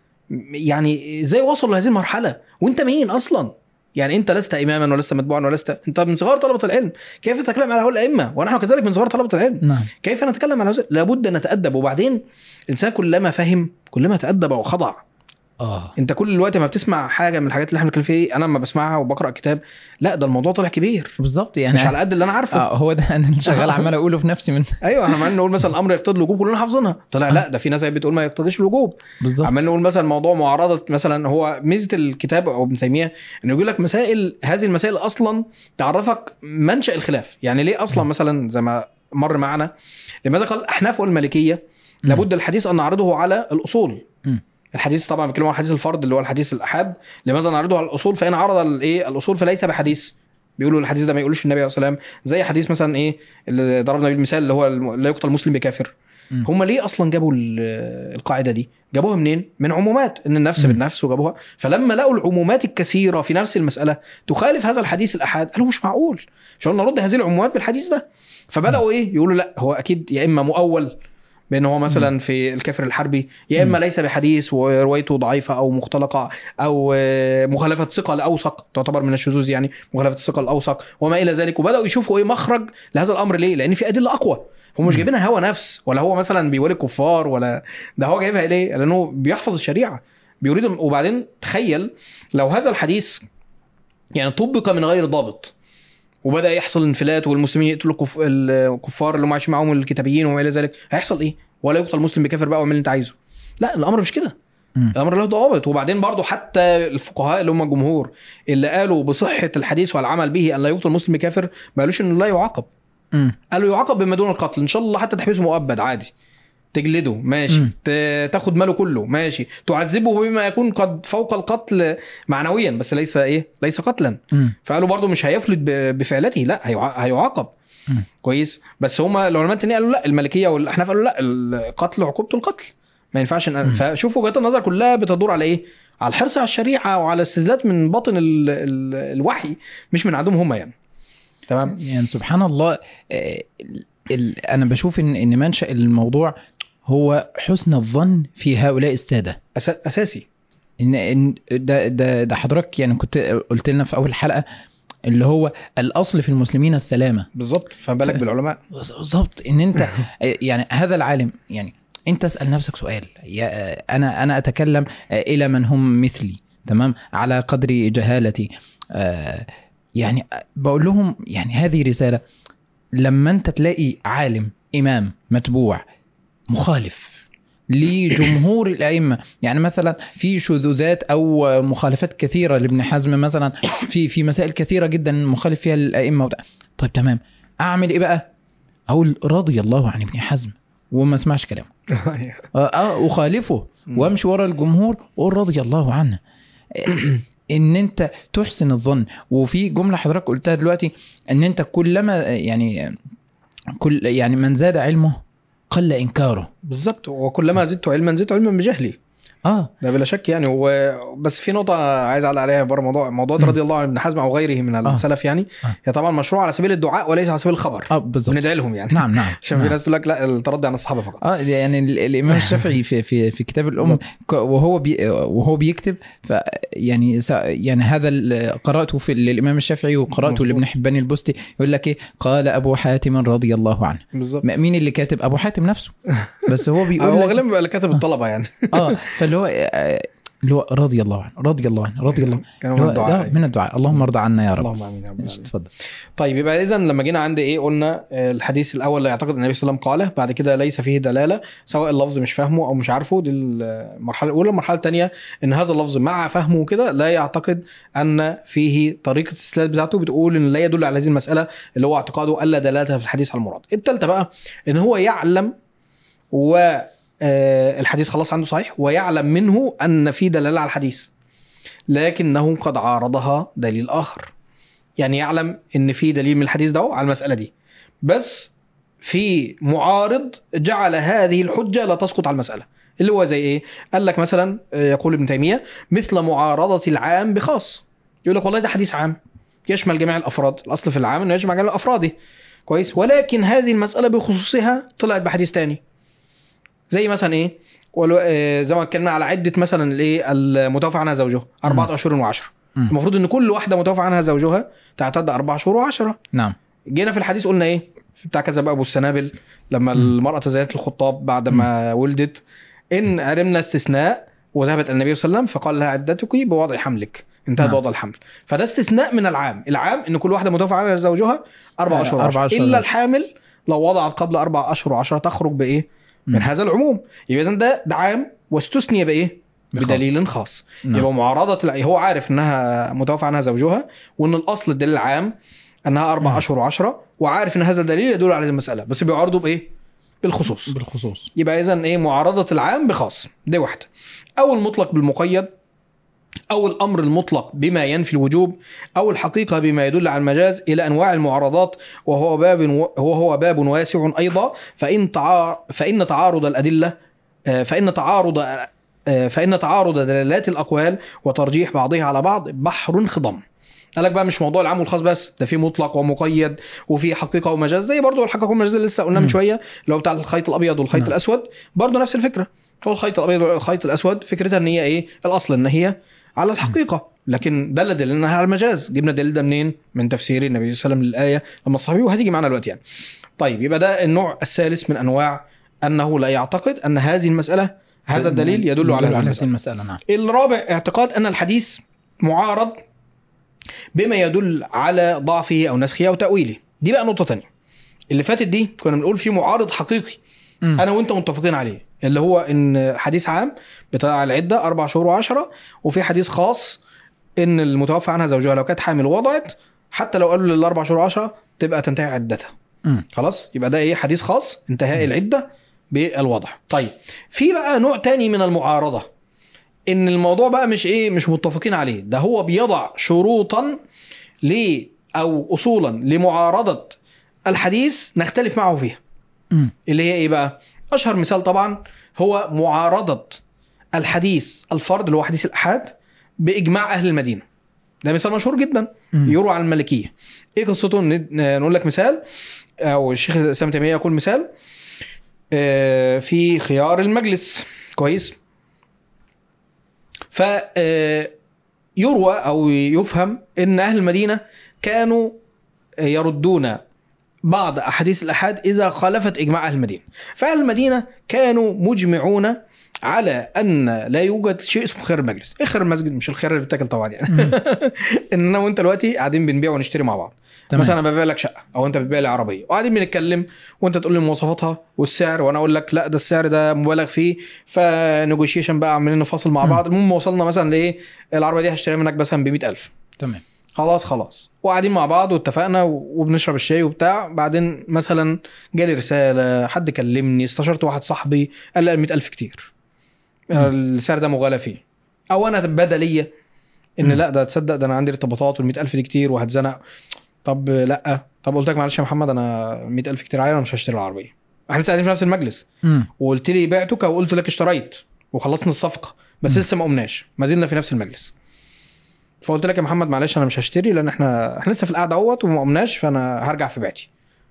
م- يعني ازاي وصلوا لهذه المرحله؟ وانت مين اصلا؟ يعني انت لست اماما ولست متبوعا ولست انت من صغار طلبه العلم كيف تتكلم على هؤلاء الائمه ونحن كذلك من صغار طلبه العلم نعم كيف نتكلم على هذا لابد ان نتادب وبعدين الانسان كلما فهم كلما تادب وخضع اه انت كل الوقت ما بتسمع حاجه من الحاجات اللي احنا بنتكلم فيها انا لما بسمعها وبقرا كتاب لا ده الموضوع طلع كبير بالظبط يعني مش على قد اللي انا عارفه آه هو ده انا اللي شغال عمال اقوله في نفسي من ايوه احنا عمالين نقول مثلا الامر يقتضي الوجوب كلنا حافظينها طلع لا ده في ناس بتقول ما يقتضيش الوجوب بالظبط عمال نقول مثلا موضوع معارضه مثلا هو ميزه الكتاب او ابن تيميه انه يقول لك مسائل هذه المسائل اصلا تعرفك منشا الخلاف يعني ليه اصلا مثلا زي ما مر معنا لماذا قال الاحناف والمالكيه لابد الحديث ان نعرضه على الاصول مم. الحديث طبعا بيتكلموا عن حديث الفرد اللي هو الحديث الاحاد لماذا نعرضه على الاصول فان عرض الايه الاصول فليس بحديث بيقولوا الحديث ده ما يقولوش النبي عليه الصلاه والسلام زي حديث مثلا ايه اللي ضربنا بيه المثال اللي هو الم- لا يقتل مسلم بكافر مم. هم ليه اصلا جابوا ال- القاعده دي جابوها منين من عمومات ان النفس مم. بالنفس وجابوها فلما لقوا العمومات الكثيره في نفس المساله تخالف هذا الحديث الاحاد قالوا مش معقول مش قلنا نرد هذه العمومات بالحديث ده فبداوا ايه يقولوا لا هو اكيد يا اما مؤول بان هو مثلا في الكافر الحربي يا اما مم. ليس بحديث وروايته ضعيفه او مختلقه او آه، مخالفه ثقه لاوثق تعتبر من الشذوذ يعني مخالفه الثقه الاوثق وما الى ذلك وبداوا يشوفوا ايه مخرج لهذا الامر ليه؟ لان في ادله اقوى هم مش مم. جايبينها هوى نفس ولا هو مثلا بيولي كفار ولا ده هو جايبها ليه؟ لانه بيحفظ الشريعه بيريد وبعدين تخيل لو هذا الحديث يعني طبق من غير ضابط وبدا يحصل انفلات والمسلمين يقتلوا الكف... الكفار اللي هم عايشين معاهم الكتابيين وما الى ذلك هيحصل ايه؟ ولا يقتل مسلم بكافر بقى واعمل اللي انت عايزه لا الامر مش كده مم. الامر له ضوابط وبعدين برضه حتى الفقهاء اللي هم الجمهور اللي قالوا بصحه الحديث والعمل به ان لا يقتل مسلم بكافر ما قالوش انه لا يعاقب مم. قالوا يعاقب بما دون القتل ان شاء الله حتى تحبسه مؤبد عادي تجلده ماشي مم. ت- تاخد ماله كله ماشي تعذبه بما يكون قد فوق القتل معنويا بس ليس ايه ليس قتلا مم. فقالوا برضه مش هيفلت ب- بفعلته لا هيع- هيعاقب مم. كويس بس هما العلماء التانيين قالوا لا الملكيه والاحناف قالوا لا القتل عقوبته القتل ما ينفعش مم. ن- فشوفوا وجهات النظر كلها بتدور على ايه؟ على الحرص على الشريعه وعلى استزلاد من باطن ال ال الوحي مش من عندهم هم يعني تمام يعني سبحان الله آه، ال- ال- انا بشوف ان ان منشا الموضوع هو حسن الظن في هؤلاء الساده أس... اساسي ان ان ده ده ده حضرتك يعني كنت قلت لنا في اول حلقه اللي هو الاصل في المسلمين السلامه بالظبط فما بالك ف- بالعلماء بالظبط ان انت يعني هذا العالم يعني انت اسال نفسك سؤال يا انا انا اتكلم الى من هم مثلي تمام على قدر جهالتي آه، يعني بقول لهم يعني هذه رساله لما انت تلاقي عالم امام متبوع مخالف لجمهور الائمه يعني مثلا في شذوذات او مخالفات كثيره لابن حزم مثلا في في مسائل كثيره جدا مخالف فيها للائمه وده. طيب تمام اعمل ايه بقى اقول رضي الله عن ابن حزم وما اسمعش كلامه اه آه، اخالفه وامشي ورا الجمهور واقول رضي الله عنه ان انت تحسن الظن وفي جمله حضرتك قلتها دلوقتي ان انت كلما يعني كل يعني من زاد علمه قل انكاره بالظبط وكلما زدت علما زدت علما بجهلي اه ده بلا شك يعني و... بس في نقطة عايز أعلق عليها بره موضوع موضوع مم. رضي الله عن ابن حزم أو غيره من آه. السلف يعني آه. هي طبعا مشروع على سبيل الدعاء وليس على سبيل الخبر اه بالظبط بندعي لهم يعني نعم نعم عشان في نعم. ناس تقول لك لا الترضي عن الصحابة فقط اه يعني ال- الامام الشافعي في في في كتاب الام بالظبط. ك- وهو بي وهو بيكتب ف يعني س- يعني هذا ال- قراته في للامام الشافعي وقراته مظبوط. لابن حبان البستي يقول لك ايه قال ابو حاتم رضي الله عنه بالظبط م- مين اللي كاتب ابو حاتم نفسه بس هو بيقول هو لك غالبا بيبقى اللي كاتب الطلبة يعني اه فاللي هو آه، اللي هو رضي الله عنه رضي الله عنه رضي الله كانوا اللي من هو الدعاء ده من الدعاء اللهم ارضى عنا يا رب اللهم امين يا رب ماشي، العالمين. اتفضل طيب يبقى اذا لما جينا عند ايه قلنا آه، الحديث الاول لا يعتقد ان النبي صلى الله عليه وسلم قاله بعد كده ليس فيه دلاله سواء اللفظ مش فاهمه او مش عارفه دي المرحله الاولى المرحله الثانيه ان هذا اللفظ مع فهمه كده لا يعتقد ان فيه طريقه الاستدلال بتاعته بتقول ان لا يدل على هذه المساله اللي هو اعتقاده الا دلاله في الحديث على المراد الثالثه بقى ان هو يعلم و آه، الحديث خلاص عنده صحيح ويعلم منه ان في دلاله على الحديث لكنه قد عارضها دليل اخر يعني يعلم ان في دليل من الحديث ده على المساله دي بس في معارض جعل هذه الحجه لا تسقط على المساله اللي هو زي ايه قال لك مثلا آه، يقول ابن تيميه مثل معارضه العام بخاص يقول لك والله ده حديث عام يشمل جميع الافراد الاصل في العام انه يشمل جميع افراده كويس ولكن هذه المساله بخصوصها طلعت بحديث تاني زي مثلا ايه ولو آه، زي ما اتكلمنا على عده مثلا الايه المتوفى عنها زوجها اربعه اشهر وعشره مم. المفروض ان كل واحده متوفى عنها زوجها تعتد اربع شهور وعشرة نعم جينا في الحديث قلنا ايه في بتاع كذا بقى ابو السنابل لما مم. المراه تزينت الخطاب بعد ما ولدت ان علمنا استثناء وذهبت النبي صلى الله عليه وسلم فقال لها عدتك بوضع حملك انتهت نعم. بوضع الحمل فده استثناء من العام العام ان كل واحده متوفى عنها زوجها اربع آه، اشهر أربع أربع أشهر. الا الحامل لو وضعت قبل اربع اشهر وعشرة تخرج بايه من مم. هذا العموم يبقى اذا ده ده عام واستثني بايه بخاص. بدليل خاص نعم. يبقى معارضه الع- هو عارف انها متوفى عنها زوجها وان الاصل الدليل العام انها اربع مم. اشهر وعشرة وعارف ان هذا الدليل يدل على هذه المساله بس بيعارضه بايه؟ بالخصوص بالخصوص يبقى اذا ايه معارضه العام بخاص دي واحده او المطلق بالمقيد او الامر المطلق بما ينفي الوجوب او الحقيقه بما يدل على المجاز الى انواع المعارضات وهو باب وهو باب واسع ايضا فان تعار فان تعارض الادله آه، فان تعارض آه، فان تعارض دلالات الاقوال وترجيح بعضها على بعض بحر خضم قال لك بقى مش موضوع العام والخاص بس ده في مطلق ومقيد وفي حقيقه ومجاز زي برضو الحقيقه والمجاز اللي لسه قلنا من مم. شويه اللي هو بتاع الخيط الابيض والخيط نعم. الاسود برضو نفس الفكره هو الخيط الابيض والخيط الاسود فكرتها ان هي ايه الاصل ان هي على الحقيقه لكن ده اللي دليل انها على المجاز جبنا الدليل ده منين من تفسير النبي صلى الله عليه وسلم للايه لما الصحابي وهتيجي معانا دلوقتي يعني طيب يبقى ده النوع الثالث من انواع انه لا يعتقد ان هذه المساله هذا الدليل يدل على هذه المساله المسألة نعم الرابع اعتقاد ان الحديث معارض بما يدل على ضعفه او نسخه او تاويله دي بقى نقطه تانية اللي فاتت دي كنا بنقول في معارض حقيقي مم. انا وانت متفقين عليه اللي هو ان حديث عام بتاع العده اربع شهور وعشرة وفي حديث خاص ان المتوفى عنها زوجها لو كانت حامل ووضعت حتى لو قالوا للاربع شهور وعشرة تبقى تنتهي عدتها مم. خلاص يبقى ده ايه حديث خاص انتهاء العده بالوضع طيب في بقى نوع تاني من المعارضه ان الموضوع بقى مش ايه مش متفقين عليه ده هو بيضع شروطا ل او اصولا لمعارضه الحديث نختلف معه فيها مم. اللي هي ايه بقى اشهر مثال طبعا هو معارضه الحديث الفرد اللي هو حديث الاحاد باجماع اهل المدينه ده مثال مشهور جدا مم. يروى عن المالكيه ايه قصته ن- نقول لك مثال او الشيخ الاسلام تيميه يقول مثال آه، في خيار المجلس كويس ف آه، يروى او يفهم ان اهل المدينه كانوا يردون بعض احاديث الاحاد اذا خالفت اجماع اهل المدينه فاهل المدينه كانوا مجمعون على ان لا يوجد شيء اسمه خير المجلس ايه خير المسجد مش الخير اللي بيتاكل طبعا يعني مم. ان انا وانت دلوقتي قاعدين بنبيع ونشتري مع بعض تمام. مثلا انا ببيع لك شقه او انت بتبيع لي عربيه وقاعدين بنتكلم وانت تقول لي مواصفاتها والسعر وانا اقول لك لا ده السعر ده مبالغ فيه فنيجوشيشن بقى عمالين نفاصل مع مم. بعض المهم وصلنا مثلا لايه العربيه دي هشتريها منك مثلا ب 100000 تمام خلاص خلاص وقاعدين مع بعض واتفقنا و- وبنشرب الشاي وبتاع بعدين مثلا جالي رساله حد كلمني استشرت واحد صاحبي قال لي 100000 كتير مم. السعر ده مغالى فيه او انا بدا ليا ان مم. لا ده تصدق ده انا عندي ارتباطات وال 100000 دي كتير وهتزنق طب لا طب قلت لك معلش يا محمد انا 100000 كتير عليا انا مش هشتري العربيه احنا لسه قاعدين في نفس المجلس مم. وقلت لي بعتك وقلت لك اشتريت وخلصنا الصفقه بس مم. لسه ما قمناش ما زلنا في نفس المجلس فقلت لك يا محمد معلش انا مش هشتري لان احنا احنا لسه في القعده اهوت وما قمناش فانا هرجع في بعتي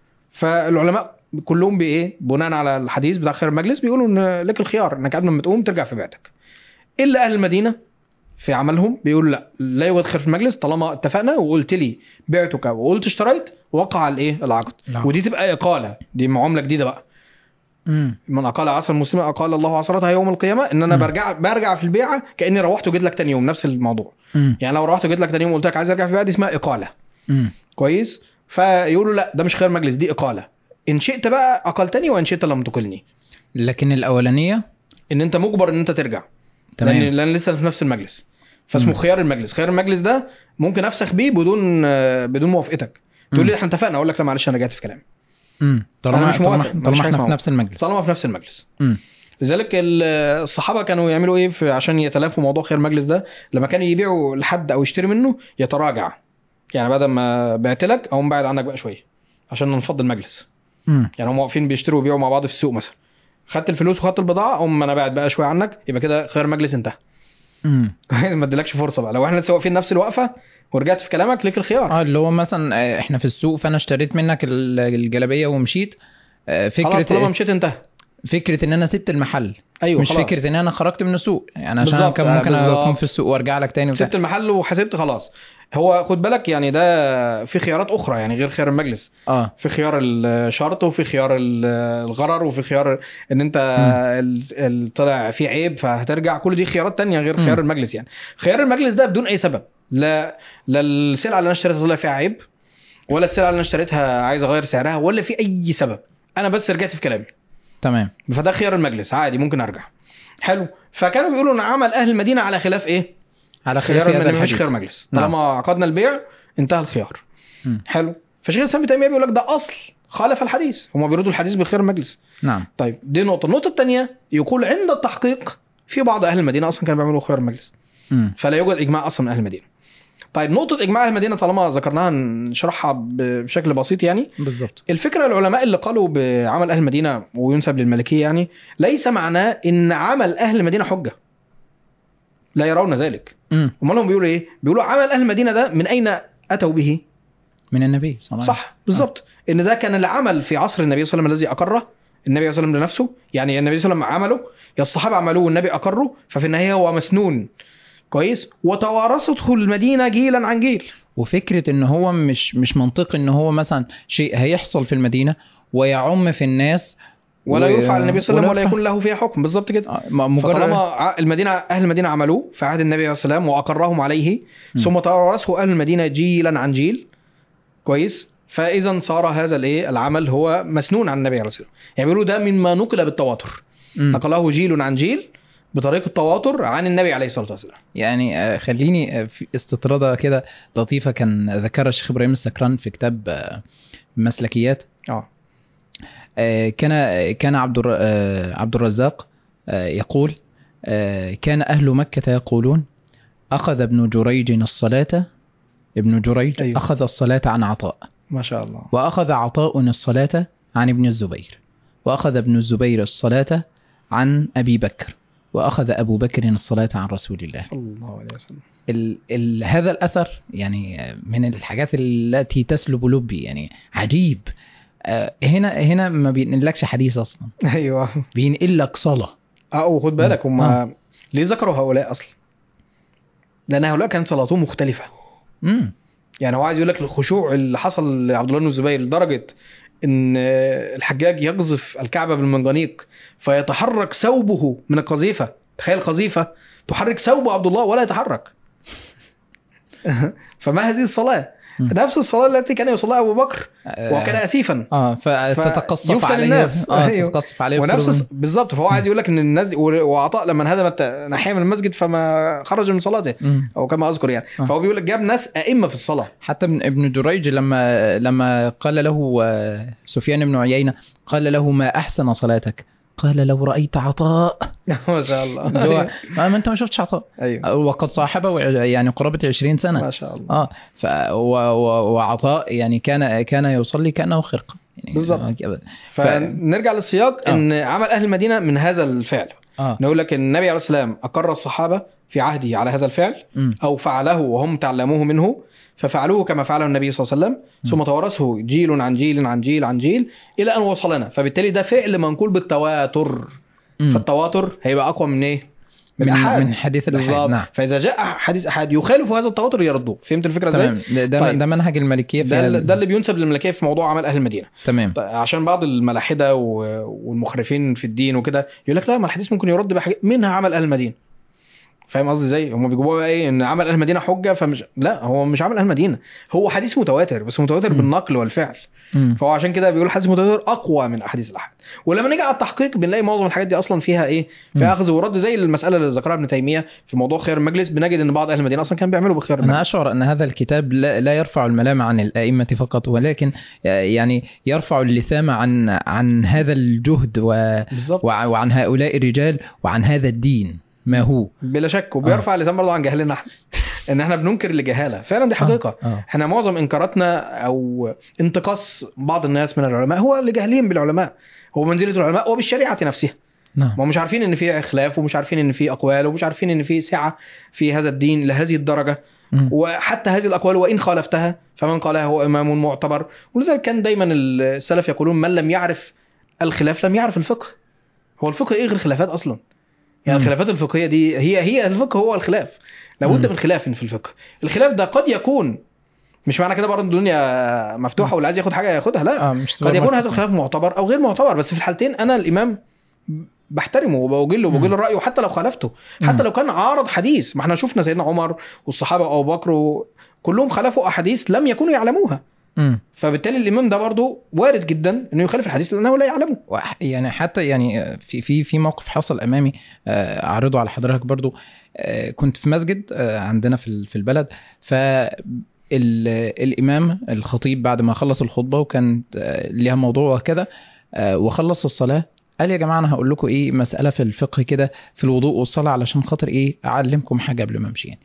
فالعلماء كلهم بايه بناء على الحديث بتاع خير المجلس بيقولوا ان لك الخيار انك قبل ما تقوم ترجع في بعتك الا اهل المدينه في عملهم بيقولوا لا لا يوجد خير في المجلس طالما اتفقنا وقلت لي بعتك وقلت اشتريت وقع الايه العقد العقد. ودي تبقى اقاله دي معامله جديده بقى مم. من اقال عصر المسلم اقال الله عصرتها يوم القيامه ان انا مم. برجع برجع في البيعه كاني روحت وجيت لك تاني يوم نفس الموضوع مم. يعني لو روحت وجيت لك تاني يوم وقلت لك عايز ارجع في البيعه دي اسمها اقاله مم. كويس فيقولوا لا ده مش خير مجلس دي اقاله ان شئت بقى اقلتني وان شئت لم تقلني لكن الاولانيه ان انت مجبر ان انت ترجع تمام لان لان لسه في نفس المجلس فاسمه مم. خيار المجلس خيار المجلس ده ممكن افسخ بيه بدون آه، بدون موافقتك تقول لي مم. احنا اتفقنا اقول لك لا معلش انا رجعت في كلامي مم. طالما أنا مش طالما, موافق. مفيش طالما حاجة احنا في اسمها نفس المجلس طالما في نفس المجلس مم. لذلك ال- الصحابه كانوا يعملوا ايه في عشان يتلافوا موضوع خير المجلس ده لما كانوا يبيعوا لحد او يشتري منه يتراجع يعني بدل ما بعت لك اقوم بعد عنك بقى شويه عشان نفض المجلس مم. يعني هم واقفين بيشتروا ويبيعوا مع بعض في السوق مثلا خدت الفلوس وخدت البضاعه اقوم انا بعد بقى شويه عنك يبقى كده خير مجلس انتهى مم. ما اديلكش فرصه بقى لو احنا لسه واقفين نفس الوقفه ورجعت في كلامك ليك الخيار اه اللي هو مثلا آه، احنا في السوق فانا اشتريت منك ال- الجلابيه ومشيت آه، خلاص فكره طالما مشيت انتهى فكره ان انا سبت المحل ايوه مش خلاص. فكره ان انا خرجت من السوق يعني عشان بالظبط، كان آه، ممكن بالظبط. اكون في السوق وارجع لك تاني وبتاع. سبت المحل وحسبت خلاص هو خد بالك يعني ده في خيارات اخرى يعني غير خيار المجلس اه في خيار الشرط وفي خيار ال- الغرر وفي خيار ان انت ال- ال- طلع في عيب فهترجع كل دي خيارات تانية غير مم. خيار المجلس يعني خيار المجلس ده بدون اي سبب لا لا السلعه اللي انا اشتريتها طلع فيها عيب ولا السلعه اللي انا اشتريتها عايز اغير سعرها ولا في اي سبب انا بس رجعت في كلامي تمام فده خيار المجلس عادي ممكن ارجع حلو فكانوا بيقولوا ان عمل اهل المدينه على خلاف ايه على خلاف خيار هذا المدينه مش الحديث خيار مجلس نعم. طالما عقدنا البيع انتهى الخيار مم. حلو فشيخ الاسلام ابن تيميه بيقول لك ده اصل خالف الحديث هم بيردوا الحديث بخير المجلس نعم طيب دي نقطه النقطه الثانيه يقول عند التحقيق في بعض اهل المدينه اصلا كانوا بيعملوا خيار المجلس مم. فلا يوجد اجماع اصلا من اهل المدينه طيب نقطه اجماع اهل المدينه طالما ذكرناها نشرحها ب- بشكل بسيط يعني بالظبط الفكره العلماء اللي قالوا بعمل اهل المدينه وينسب للمالكيه يعني ليس معناه ان عمل اهل المدينه حجه لا يرون ذلك مم. امال هم بيقولوا ايه بيقولوا عمل اهل المدينه ده من اين اتوا به من النبي صلى الله عليه صح بالظبط ان ده كان العمل في عصر النبي صلى الله عليه وسلم الذي اقره النبي صلى الله عليه وسلم لنفسه يعني النبي صلى الله عليه وسلم عمله يا الصحابه عملوه والنبي اقره ففي النهايه هو مسنون كويس وتوارثته المدينه جيلا عن جيل وفكره ان هو مش مش منطقي ان هو مثلا شيء هيحصل في المدينه ويعم في الناس ولا و- يفعل النبي صلى الله عليه وسلم ولا يفعل- يكون له فيها حكم بالظبط كده آه، م- مجرد فطالما ع- المدينه اهل المدينه عملوه في عهد النبي عليه السلام واقرهم عليه م. ثم توارثه اهل المدينه جيلا عن جيل كويس فاذا صار هذا الايه العمل هو مسنون عن النبي عليه السلام يعني بيقولوا ده مما نقل بالتواتر مم. نقله جيل عن جيل بطريقه التواتر عن النبي عليه الصلاه والسلام يعني آه، خليني آه، في استطرادة كده لطيفة كان ذكرها الشيخ إبراهيم السكران في كتاب آه، مسلكيات اه آه، كان كان عبد الر- آه، عبد الرزاق آه، يقول آه، كان أهل مكة يقولون أخذ ابن جريج الصلاة ابن جريج أيوه. أخذ الصلاة عن عطاء ما شاء الله وأخذ عطاء الصلاة عن ابن الزبير وأخذ ابن الزبير الصلاة عن أبي بكر وأخذ أبو بكر الصلاة عن رسول الله صلى الله عليه وسلم ال ال هذا الاثر يعني من الحاجات التي تسلب لبي يعني عجيب آه، هنا هنا ما بينقلكش حديث اصلا ايوه بينقل لك صلاه اه وخد بالك هم آه. ليه ذكروا هؤلاء اصلا؟ لان هؤلاء كانت صلاتهم مختلفه امم يعني هو عايز يقول لك الخشوع اللي حصل لعبد الله بن الزبير لدرجه ان الحجاج يقذف الكعبه بالمنجنيق فيتحرك ثوبه من القذيفه تخيل قذيفه تحرك ثوب عبد الله ولا يتحرك فما هذه الصلاه مم. نفس الصلاه التي كان يصليها ابو بكر وكان اسيفا اه فتتقصف فيفتن عليه الناس. اه أيوه. تتقصف عليه ونفس قلوب- الص- بالظبط فهو عايز يقول لك ان الناس دي- و- وعطاء لما انهدمت ناحيه من المسجد فما خرج من صلاته مم. او كما اذكر يعني آه. فهو بيقول لك جاب ناس ائمه في الصلاه حتى ابن ابن دريج لما لما قال له آه، سفيان بن عيينه قال له ما احسن صلاتك قال لو رايت عطاء ما شاء الله اللي هو آه، ما انت ما شفتش عطاء ايوه وقد صاحبه يعني قرابه 20 سنه ما شاء الله اه ف و... و... وعطاء يعني كان كان يصلي كانه خرقه يعني بالظبط. ف... فنرجع للسياق آه. ان عمل اهل المدينه من هذا الفعل اه نقول لك ان النبي عليه السلام اقر الصحابه في عهده على هذا الفعل مم. او فعله وهم تعلموه منه ففعلوه كما فعله النبي صلى الله عليه وسلم ثم توارثه جيل عن جيل عن جيل عن جيل الى ان وصلنا فبالتالي ده فعل منقول بالتواتر مم. فالتواتر هيبقى اقوى من ايه؟ من الأحاد. من حديث الاحاد بالظبط نعم فاذا جاء حديث احاد يخالف هذا التواتر يردوه فهمت الفكره ازاي؟ تمام ده ده, طيب. ده منهج الملكيه في ده, هذا- اللي- ده اللي بينسب للملكيه في موضوع عمل اهل المدينه تمام طيب عشان بعض الملاحده و- والمخرفين في الدين وكده يقول لك لا ما الحديث ممكن يرد بحاجه منها عمل اهل المدينه فاهم قصدي ازاي؟ هم بيجيبوها بقى ايه ان عمل اهل المدينه حجه فمش لا هو مش عمل اهل المدينه هو حديث متواتر بس متواتر مم. بالنقل والفعل مم. فهو عشان كده بيقول حديث متواتر اقوى من احاديث الاحاد ولما نيجي على التحقيق بنلاقي معظم الحاجات دي اصلا فيها ايه مم. فيها اخذ ورد زي المساله اللي ذكرها ابن تيميه في موضوع خيار المجلس بنجد ان بعض اهل المدينه اصلا كانوا بيعملوا بخيار أنا المجلس أشعر أن هذا الكتاب لا, لا يرفع الملام عن الأئمة فقط ولكن يعني يرفع اللثام عن عن هذا الجهد و بالظبط وع- وعن هؤلاء الرجال وعن هذا الدين ما هو بلا شك وبيرفع اللسان برضه عن جهلنا احنا ان احنا بننكر الجهاله فعلا دي حقيقه آه. آه. احنا معظم انكاراتنا او انتقاص بعض الناس من العلماء هو لجهلهم بالعلماء هو منزله العلماء وبالشريعه نفسها نعم ما هم مش عارفين ان في خلاف ومش عارفين ان في اقوال ومش عارفين ان في سعه في هذا الدين لهذه الدرجه مم. وحتى هذه الاقوال وان خالفتها فمن قالها هو امام معتبر ولذلك كان دايما السلف يقولون من لم يعرف الخلاف لم يعرف الفقه هو الفقه ايه غير خلافات اصلا يعني مم. الخلافات الفقهيه دي هي هي الفقه هو الخلاف لابد مم. من خلاف في الفقه الخلاف ده قد يكون مش معنى كده برضه الدنيا مفتوحه واللي عايز ياخد حاجه ياخدها لا آه مش قد يكون هذا الخلاف معتبر او غير معتبر بس في الحالتين انا الامام بحترمه وبوجله وبوجل مم. رايه حتى لو خالفته حتى مم. لو كان عارض حديث ما احنا شفنا سيدنا عمر والصحابه وابو بكر و- كلهم خالفوا احاديث لم يكونوا يعلموها مم. فبالتالي الامام ده برضه وارد جدا انه يخالف الحديث لانه لا يعلمه وح- يعني حتى يعني في في في موقف حصل امامي آه، اعرضه على حضرتك برضو آه، كنت في مسجد آه، عندنا في ال- في البلد ف ال- الامام الخطيب بعد ما خلص الخطبه وكان آه، ليها موضوع وكذا آه، وخلص الصلاه قال يا جماعه انا هقول لكم ايه مساله في الفقه كده في الوضوء والصلاه علشان خاطر ايه اعلمكم حاجه قبل ما امشي يعني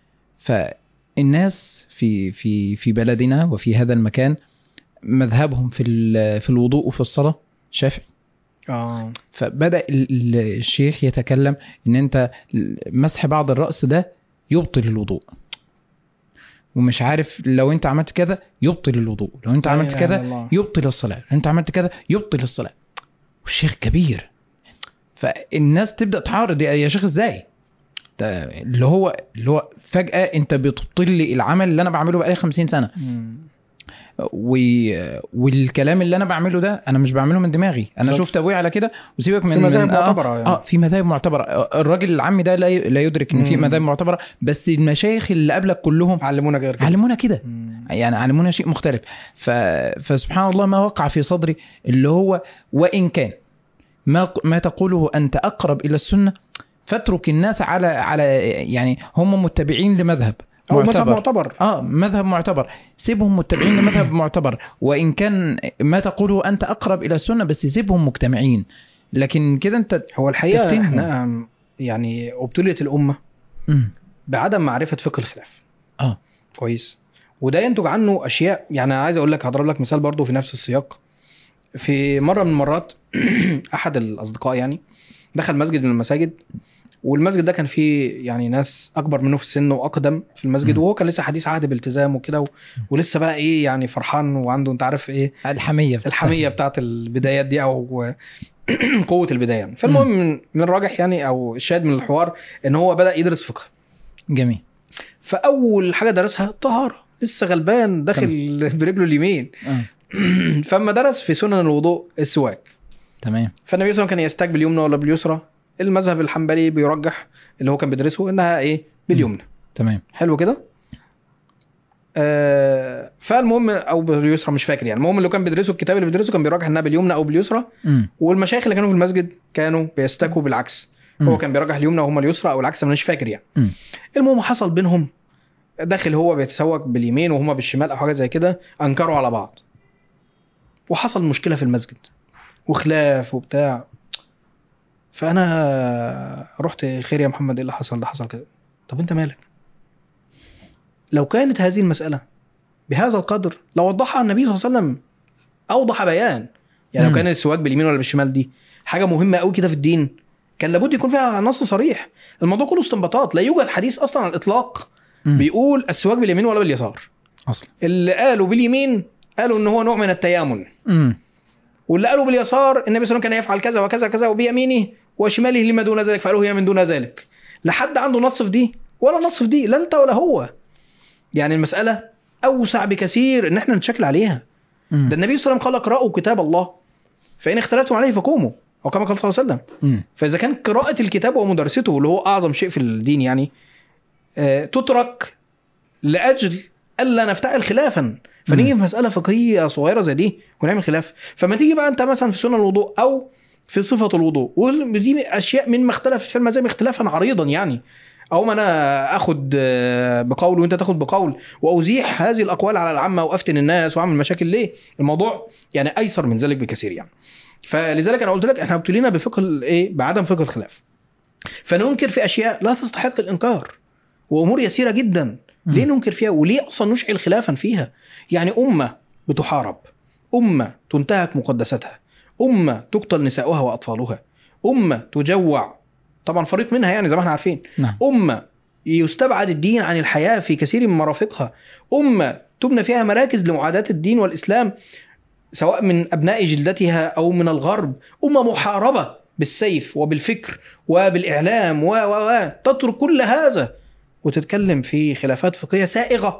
فالناس في في في بلدنا وفي هذا المكان مذهبهم في ال- في الوضوء وفي الصلاه شافعي اه فبدا ال- ال- الشيخ يتكلم ان انت مسح بعض الراس ده يبطل الوضوء ومش عارف لو انت عملت كذا يبطل الوضوء لو انت عملت كذا يبطل الصلاه لو انت عملت كذا يبطل الصلاه والشيخ كبير فالناس تبدا تعارض يا يا شيخ ازاي ده اللي هو اللي هو فجاه انت بتبطل لي العمل اللي انا بعمله بقالي 50 سنه و... والكلام اللي انا بعمله ده انا مش بعمله من دماغي انا بالظبط. شفت ابويا على كده وسيبك من في مذاهب من- آه، معتبره يعني اه في مذاهب معتبره آه، الراجل العامي ده لا ي- لا يدرك ان في مم. مذاهب معتبره بس المشايخ اللي قبلك كلهم علمونا غير كده علمونا كده مم. يعني علمونا شيء مختلف ف... فسبحان الله ما وقع في صدري اللي هو وان كان ما ما تقوله انت اقرب الى السنه فاترك الناس على على يعني هم متبعين لمذهب او مذهب معتبر معتبر اه مذهب معتبر سيبهم متبعين لمذهب معتبر وان كان ما تقوله انت اقرب الى السنه بس سيبهم مجتمعين لكن كده انت هو الحقيقه تفتنهم. احنا يعني ابتليت الامه مم. بعدم معرفه فقه الخلاف اه كويس وده ينتج عنه اشياء يعني أنا عايز اقول لك هضرب لك مثال برضو في نفس السياق في مره من المرات احد الاصدقاء يعني دخل مسجد من المساجد والمسجد ده كان فيه يعني ناس اكبر منه في السن واقدم في المسجد مم. وهو كان لسه حديث عهد بالتزام وكده و... ولسه بقى ايه يعني فرحان وعنده انت عارف ايه الحميه الحميه بتاعت البدايات دي او قوه البدايه يعني. فالمهم من- من الراجح يعني او الشاهد من الحوار ان هو بدا يدرس فقه جميل فاول حاجه درسها الطهاره لسه غلبان داخل برجله اليمين آه. فما درس في سنن الوضوء السواك تمام فالنبي صلى الله عليه وسلم كان يستاك باليمنى ولا باليسرى المذهب الحنبلي بيرجح اللي هو كان بيدرسه انها ايه باليمنى تمام حلو كده آه فالمهم او باليسرى مش فاكر يعني المهم اللي كان بيدرسه الكتاب اللي بيدرسه كان بيرجح انها باليمنى او باليسرى مم. والمشايخ اللي كانوا في المسجد كانوا بيستكوا بالعكس مم. هو كان بيرجح اليمنى وهم اليسرى او العكس انا مش فاكر يعني مم. المهم حصل بينهم داخل هو بيتسوق باليمين وهما بالشمال او حاجه زي كده انكروا على بعض وحصل مشكله في المسجد وخلاف وبتاع فانا رحت خير يا محمد ايه اللي حصل ده حصل كده طب انت مالك لو كانت هذه المساله بهذا القدر لوضحها النبي صلى الله عليه وسلم اوضح بيان يعني لو مم. كان السواك باليمين ولا بالشمال دي حاجه مهمه قوي كده في الدين كان لابد يكون فيها نص صريح الموضوع كله استنباطات لا يوجد حديث اصلا على الاطلاق مم. بيقول السواك باليمين ولا باليسار اصلا اللي قالوا باليمين قالوا ان هو نوع من التيامن مم. واللي قالوا باليسار النبي صلى الله عليه وسلم كان يفعل كذا وكذا كذا وبيمينه وشماله لما دون ذلك فقالوا هي من دون ذلك لا حد عنده نص في دي ولا نص في دي لا انت ولا هو يعني المساله اوسع بكثير ان احنا نتشكل عليها مم. ده النبي صلى الله عليه وسلم قال اقرأوا كتاب الله فإن اختلفتم عليه فقوموا أو كما قال صلى الله عليه وسلم مم. فإذا كان قراءة الكتاب ومدرسته اللي هو أعظم شيء في الدين يعني آه، تترك لأجل ألا نفتعل خلافا فنيجي في مسألة فقهية صغيرة زي دي ونعمل خلاف فما تيجي بقى أنت مثلا في سنن الوضوء أو في صفة الوضوء ودي أشياء من ما اختلفت في المذاهب اختلافا عريضا يعني أو ما أنا آخد آه، بقول وأنت تاخد بقول وأزيح هذه الأقوال على العامة وأفتن الناس وأعمل مشاكل ليه؟ الموضوع يعني أيسر من ذلك بكثير يعني. فلذلك أنا قلت لك إحنا ابتلينا بفقه الإيه؟ بعدم فقه الخلاف. فننكر في أشياء لا تستحق الإنكار. وأمور يسيرة جدا. ليه مم. ننكر فيها؟ وليه أصلا نشعل خلافا فيها؟ يعني أمة بتحارب. أمة تنتهك مقدستها. أمة تقتل نساؤها وأطفالها. أمة تجوع. طبعا فريق منها يعني زي ما احنا عارفين. نعم أمة يستبعد الدين عن الحياة في كثير من مرافقها أمة تبنى فيها مراكز لمعاداة الدين والإسلام سواء من أبناء جلدتها أو من الغرب أمة محاربة بالسيف وبالفكر وبالإعلام و و و تترك كل هذا وتتكلم في خلافات فقهية سائغة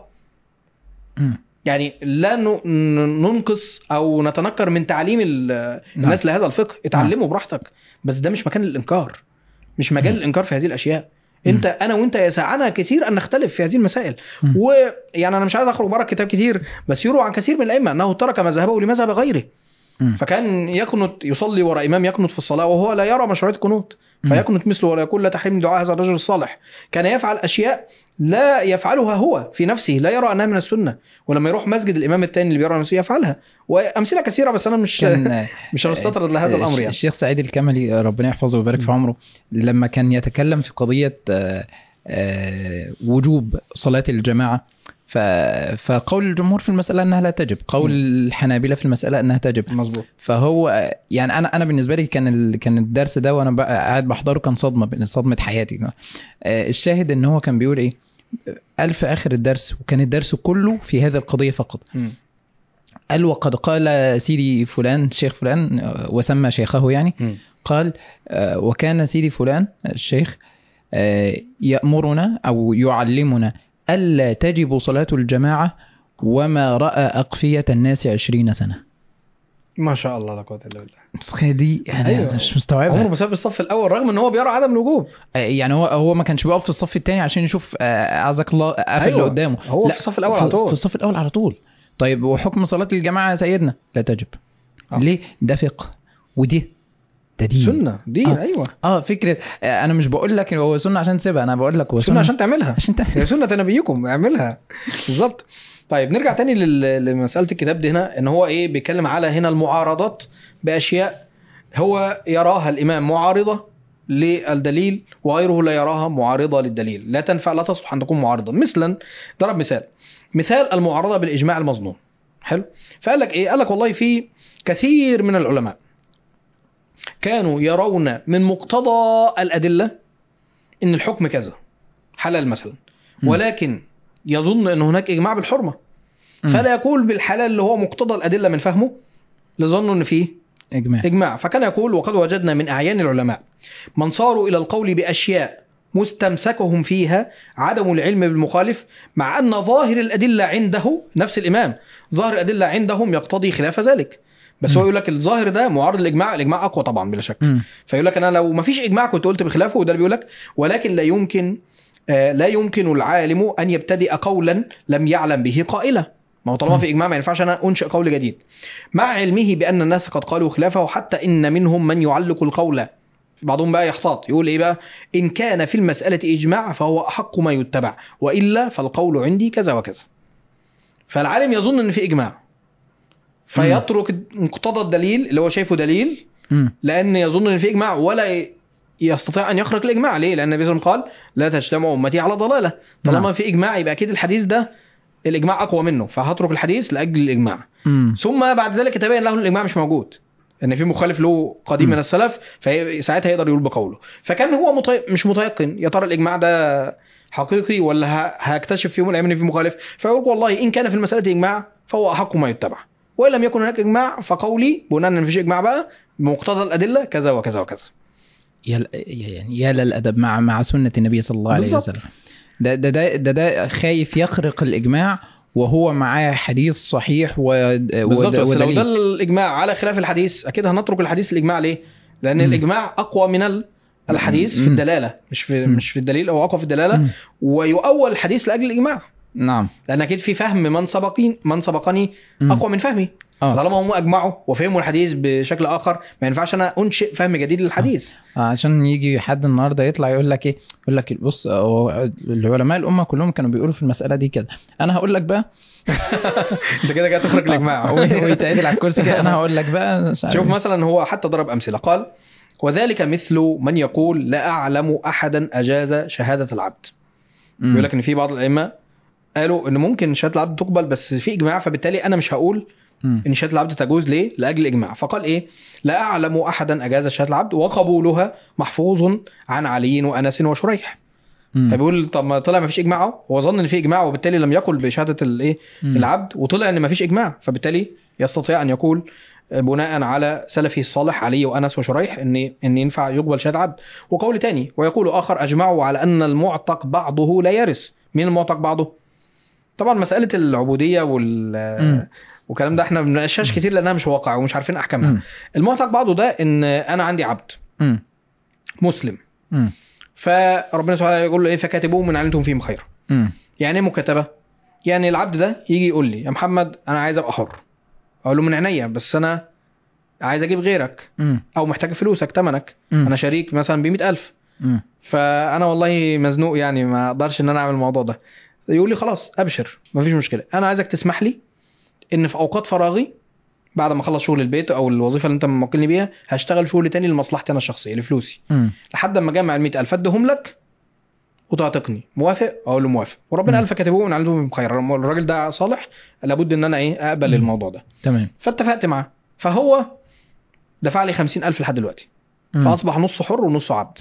مم. يعني لا ن- ن- ننقص أو نتنكر من تعليم ال- الناس لهذا الفقه اتعلموا براحتك بس ده مش مكان الإنكار مش مجال مم. الإنكار في هذه الأشياء مم. انت انا وانت يسعنا كثير ان نختلف في هذه المسائل مم. ويعني انا مش عايز اخرج بره الكتاب كتير بس يروى عن كثير من الائمه انه ترك مذهبه لمذهب غيره مم. فكان يقنط يصلي وراء امام يقنط في الصلاه وهو لا يرى مشروعيه القنوت مم. فيقنط مثله ولا يقول لا تحريم دعاء هذا الرجل الصالح كان يفعل اشياء لا يفعلها هو في نفسه لا يرى انها من السنه ولما يروح مسجد الامام الثاني اللي بيرى نفسه يفعلها وامثله كثيره بس انا مش كان مش هنستطرد لهذا الامر الش- يعني الشيخ سعيد الكملي ربنا يحفظه ويبارك في مم. عمره لما كان يتكلم في قضيه آه، آه، وجوب صلاه الجماعه ف- فقول الجمهور في المساله انها لا تجب قول الحنابله في المساله انها تجب مظبوط فهو يعني انا انا بالنسبه لي كان ال... كان الدرس ده وانا بقى قاعد بحضره كان صدمه صدمه حياتي آه، الشاهد ان هو كان بيقول ايه قال في اخر الدرس وكان الدرس كله في هذه القضيه فقط مم. قال وقد قال سيدي فلان شيخ فلان آه، وسمى شيخه يعني مم. قال آه، وكان سيدي فلان الشيخ آه، يأمرنا أو يعلمنا ألا تجب صلاة الجماعة وما رأى أقفية الناس عشرين سنة ما شاء الله لا قوه الا بالله النسخة دي يعني أيوة. أيوة. مش عمره مستوعبها ما ساب الصف الاول رغم ان هو بيرى عدم الوجوب آه، يعني هو هو ما كانش بيقف في الصف الثاني عشان يشوف آه، أعزك الله قفل أيوة. اللي قدامه هو لا، في الصف الاول على في- في طول الصف الأول على طول طيب وحكم صلاة الجماعة يا سيدنا لا تجب آه. ليه ده فقه ودي ده دين سنه دين آه. ايوه اه فكره آه، انا مش بقول لك هو سنه عشان تسيبها انا بقول لك هو سنه عشان تعملها عشان هي تعمل سنة نبيكم اعملها بالظبط طيب نرجع تاني لل- لمسألة الكتاب دي هنا ان هو ايه بيتكلم على هنا المعارضات بأشياء هو يراها الإمام معارضة للدليل وغيره لا يراها معارضة للدليل لا تنفع لا تصلح أن تكون معارضة مثلا ضرب مثال مثال المعارضة بالإجماع المظنون حلو فقال لك ايه قال لك والله في كثير من العلماء كانوا يرون من مقتضى الأدلة ان الحكم كذا حلال مثلا مم. ولكن يظن ان هناك اجماع بالحرمه مم. فلا يقول بالحلال اللي هو مقتضى الادله من فهمه لظنه ان فيه اجماع اجماع فكان يقول وقد وجدنا من اعيان العلماء من صاروا الى القول باشياء مستمسكهم فيها عدم العلم بالمخالف مع ان ظاهر الادله عنده نفس الامام ظاهر الادله عندهم يقتضي خلاف ذلك بس هو مم. يقول لك الظاهر ده معارض للاجماع الاجماع اقوى طبعا بلا شك مم. فيقول لك انا لو ما فيش اجماع كنت قلت بخلافه وده اللي بيقول لك ولكن لا يمكن آه، لا يمكن العالم ان يبتدئ قولا لم يعلم به قائله ما هو طالما م. في اجماع ما ينفعش انا انشئ قول جديد مع علمه بان الناس قد قالوا خلافه حتى ان منهم من يعلق القول بعضهم بقى يحتاط يقول ايه بقى ان كان في المساله اجماع فهو احق ما يتبع والا فالقول عندي كذا وكذا فالعالم يظن ان في اجماع فيترك مقتضى الدليل اللي هو شايفه دليل مم. لان يظن ان في اجماع ولا ي- يستطيع ان يخرج الاجماع ليه؟ لان النبي صلى الله عليه وسلم قال لا تجتمع امتي على ضلاله طالما نعم. في اجماع يبقى اكيد الحديث ده الاجماع اقوى منه فهترك الحديث لاجل الاجماع مم. ثم بعد ذلك يتبين له ان الاجماع مش موجود ان في مخالف له قديم مم. من السلف فساعتها يقدر يقول بقوله فكان هو متي... مش متيقن يا ترى الاجماع ده حقيقي ولا ه... هكتشف في يوم من الايام ان في مخالف فيقول والله ان كان في المساله اجماع فهو احق ما يتبع وان لم يكن هناك اجماع فقولي بناء ان مفيش اجماع بقى بمقتضى الادله كذا وكذا وكذا يا ل- يعني يا للادب مع مع سنه النبي صلى الله عليه بالظبط. وسلم ده ده ده ده, ده خايف يخرق الاجماع وهو معاه حديث صحيح و بالظبط ود- بس لو ودليل. دل الاجماع على خلاف الحديث اكيد هنترك الحديث الاجماع ليه؟ لان مم. الاجماع اقوى من ال- الحديث في مم. الدلاله مش في مم. مش في الدليل هو اقوى في الدلاله مم. ويؤول الحديث لاجل الاجماع نعم لان اكيد في فهم من سبقين من سبقني مم. اقوى من فهمي اه طالما هم اجمعوا وفهموا الحديث بشكل اخر ما ينفعش انا انشئ فهم جديد للحديث عشان يجي حد النهارده يطلع يقول لك ايه يقول لك بص هو العلماء الامه كلهم كانوا بيقولوا في المساله دي كده انا هقول لك بقى انت كده جاي تخرج الاجماع ويتعدل على الكرسي كده انا هقول لك بقى مش عارف. شوف مثلا هو حتى ضرب امثله قال وذلك مثل من يقول لا اعلم احدا اجاز شهاده العبد مم. بيقول لك ان في بعض الائمه قالوا ان ممكن شهاده العبد تقبل بس في اجماع فبالتالي انا مش هقول مم. ان شهاده العبد تجوز ليه؟ لاجل الاجماع فقال ايه؟ لا اعلم احدا اجاز شهاده العبد وقبولها محفوظ عن علي وانس وشريح مم. فبيقول طب ما طلع ما فيش اجماع أهو. هو ظن ان في اجماع وبالتالي لم يقل بشهاده الايه؟ مم. العبد وطلع ان ما فيش اجماع فبالتالي يستطيع ان يقول بناء على سلفه الصالح علي وانس وشريح ان ان ينفع يقبل شهاده عبد وقول تاني ويقول اخر اجمعوا على ان المعتق بعضه لا يرث مين المعتق بعضه طبعا مساله العبوديه وال مم. والكلام ده احنا ما بنناقشهاش كتير لانها مش واقع ومش عارفين احكامها مم. المعتق بعضه ده ان انا عندي عبد مم. مسلم مم. فربنا سبحانه وتعالى يقول له ايه فكاتبوه من علمتم فيهم خيرا مم. يعني ايه مكاتبه يعني العبد ده يجي يقول لي يا محمد انا عايز ابقى حر اقول له من عينيا بس انا عايز اجيب غيرك مم. او محتاج فلوسك تمنك مم. انا شريك مثلا ب ألف مم. فانا والله مزنوق يعني ما اقدرش ان انا اعمل الموضوع ده يقول لي خلاص ابشر مفيش مشكله انا عايزك تسمح لي ان في اوقات فراغي بعد ما اخلص شغل البيت او الوظيفه اللي انت موكلني بيها هشتغل شغل تاني لمصلحتي انا الشخصيه لفلوسي مم. لحد اما اجمع ال 100000 ادهم لك وتعتقني موافق اقول له موافق وربنا مم. قال فكتبوه من علمهم خير لما الراجل ده صالح لابد ان انا ايه اقبل مم. الموضوع ده تمام فاتفقت معاه فهو دفع لي 50000 لحد دلوقتي مم. فاصبح نصه حر ونصه عبد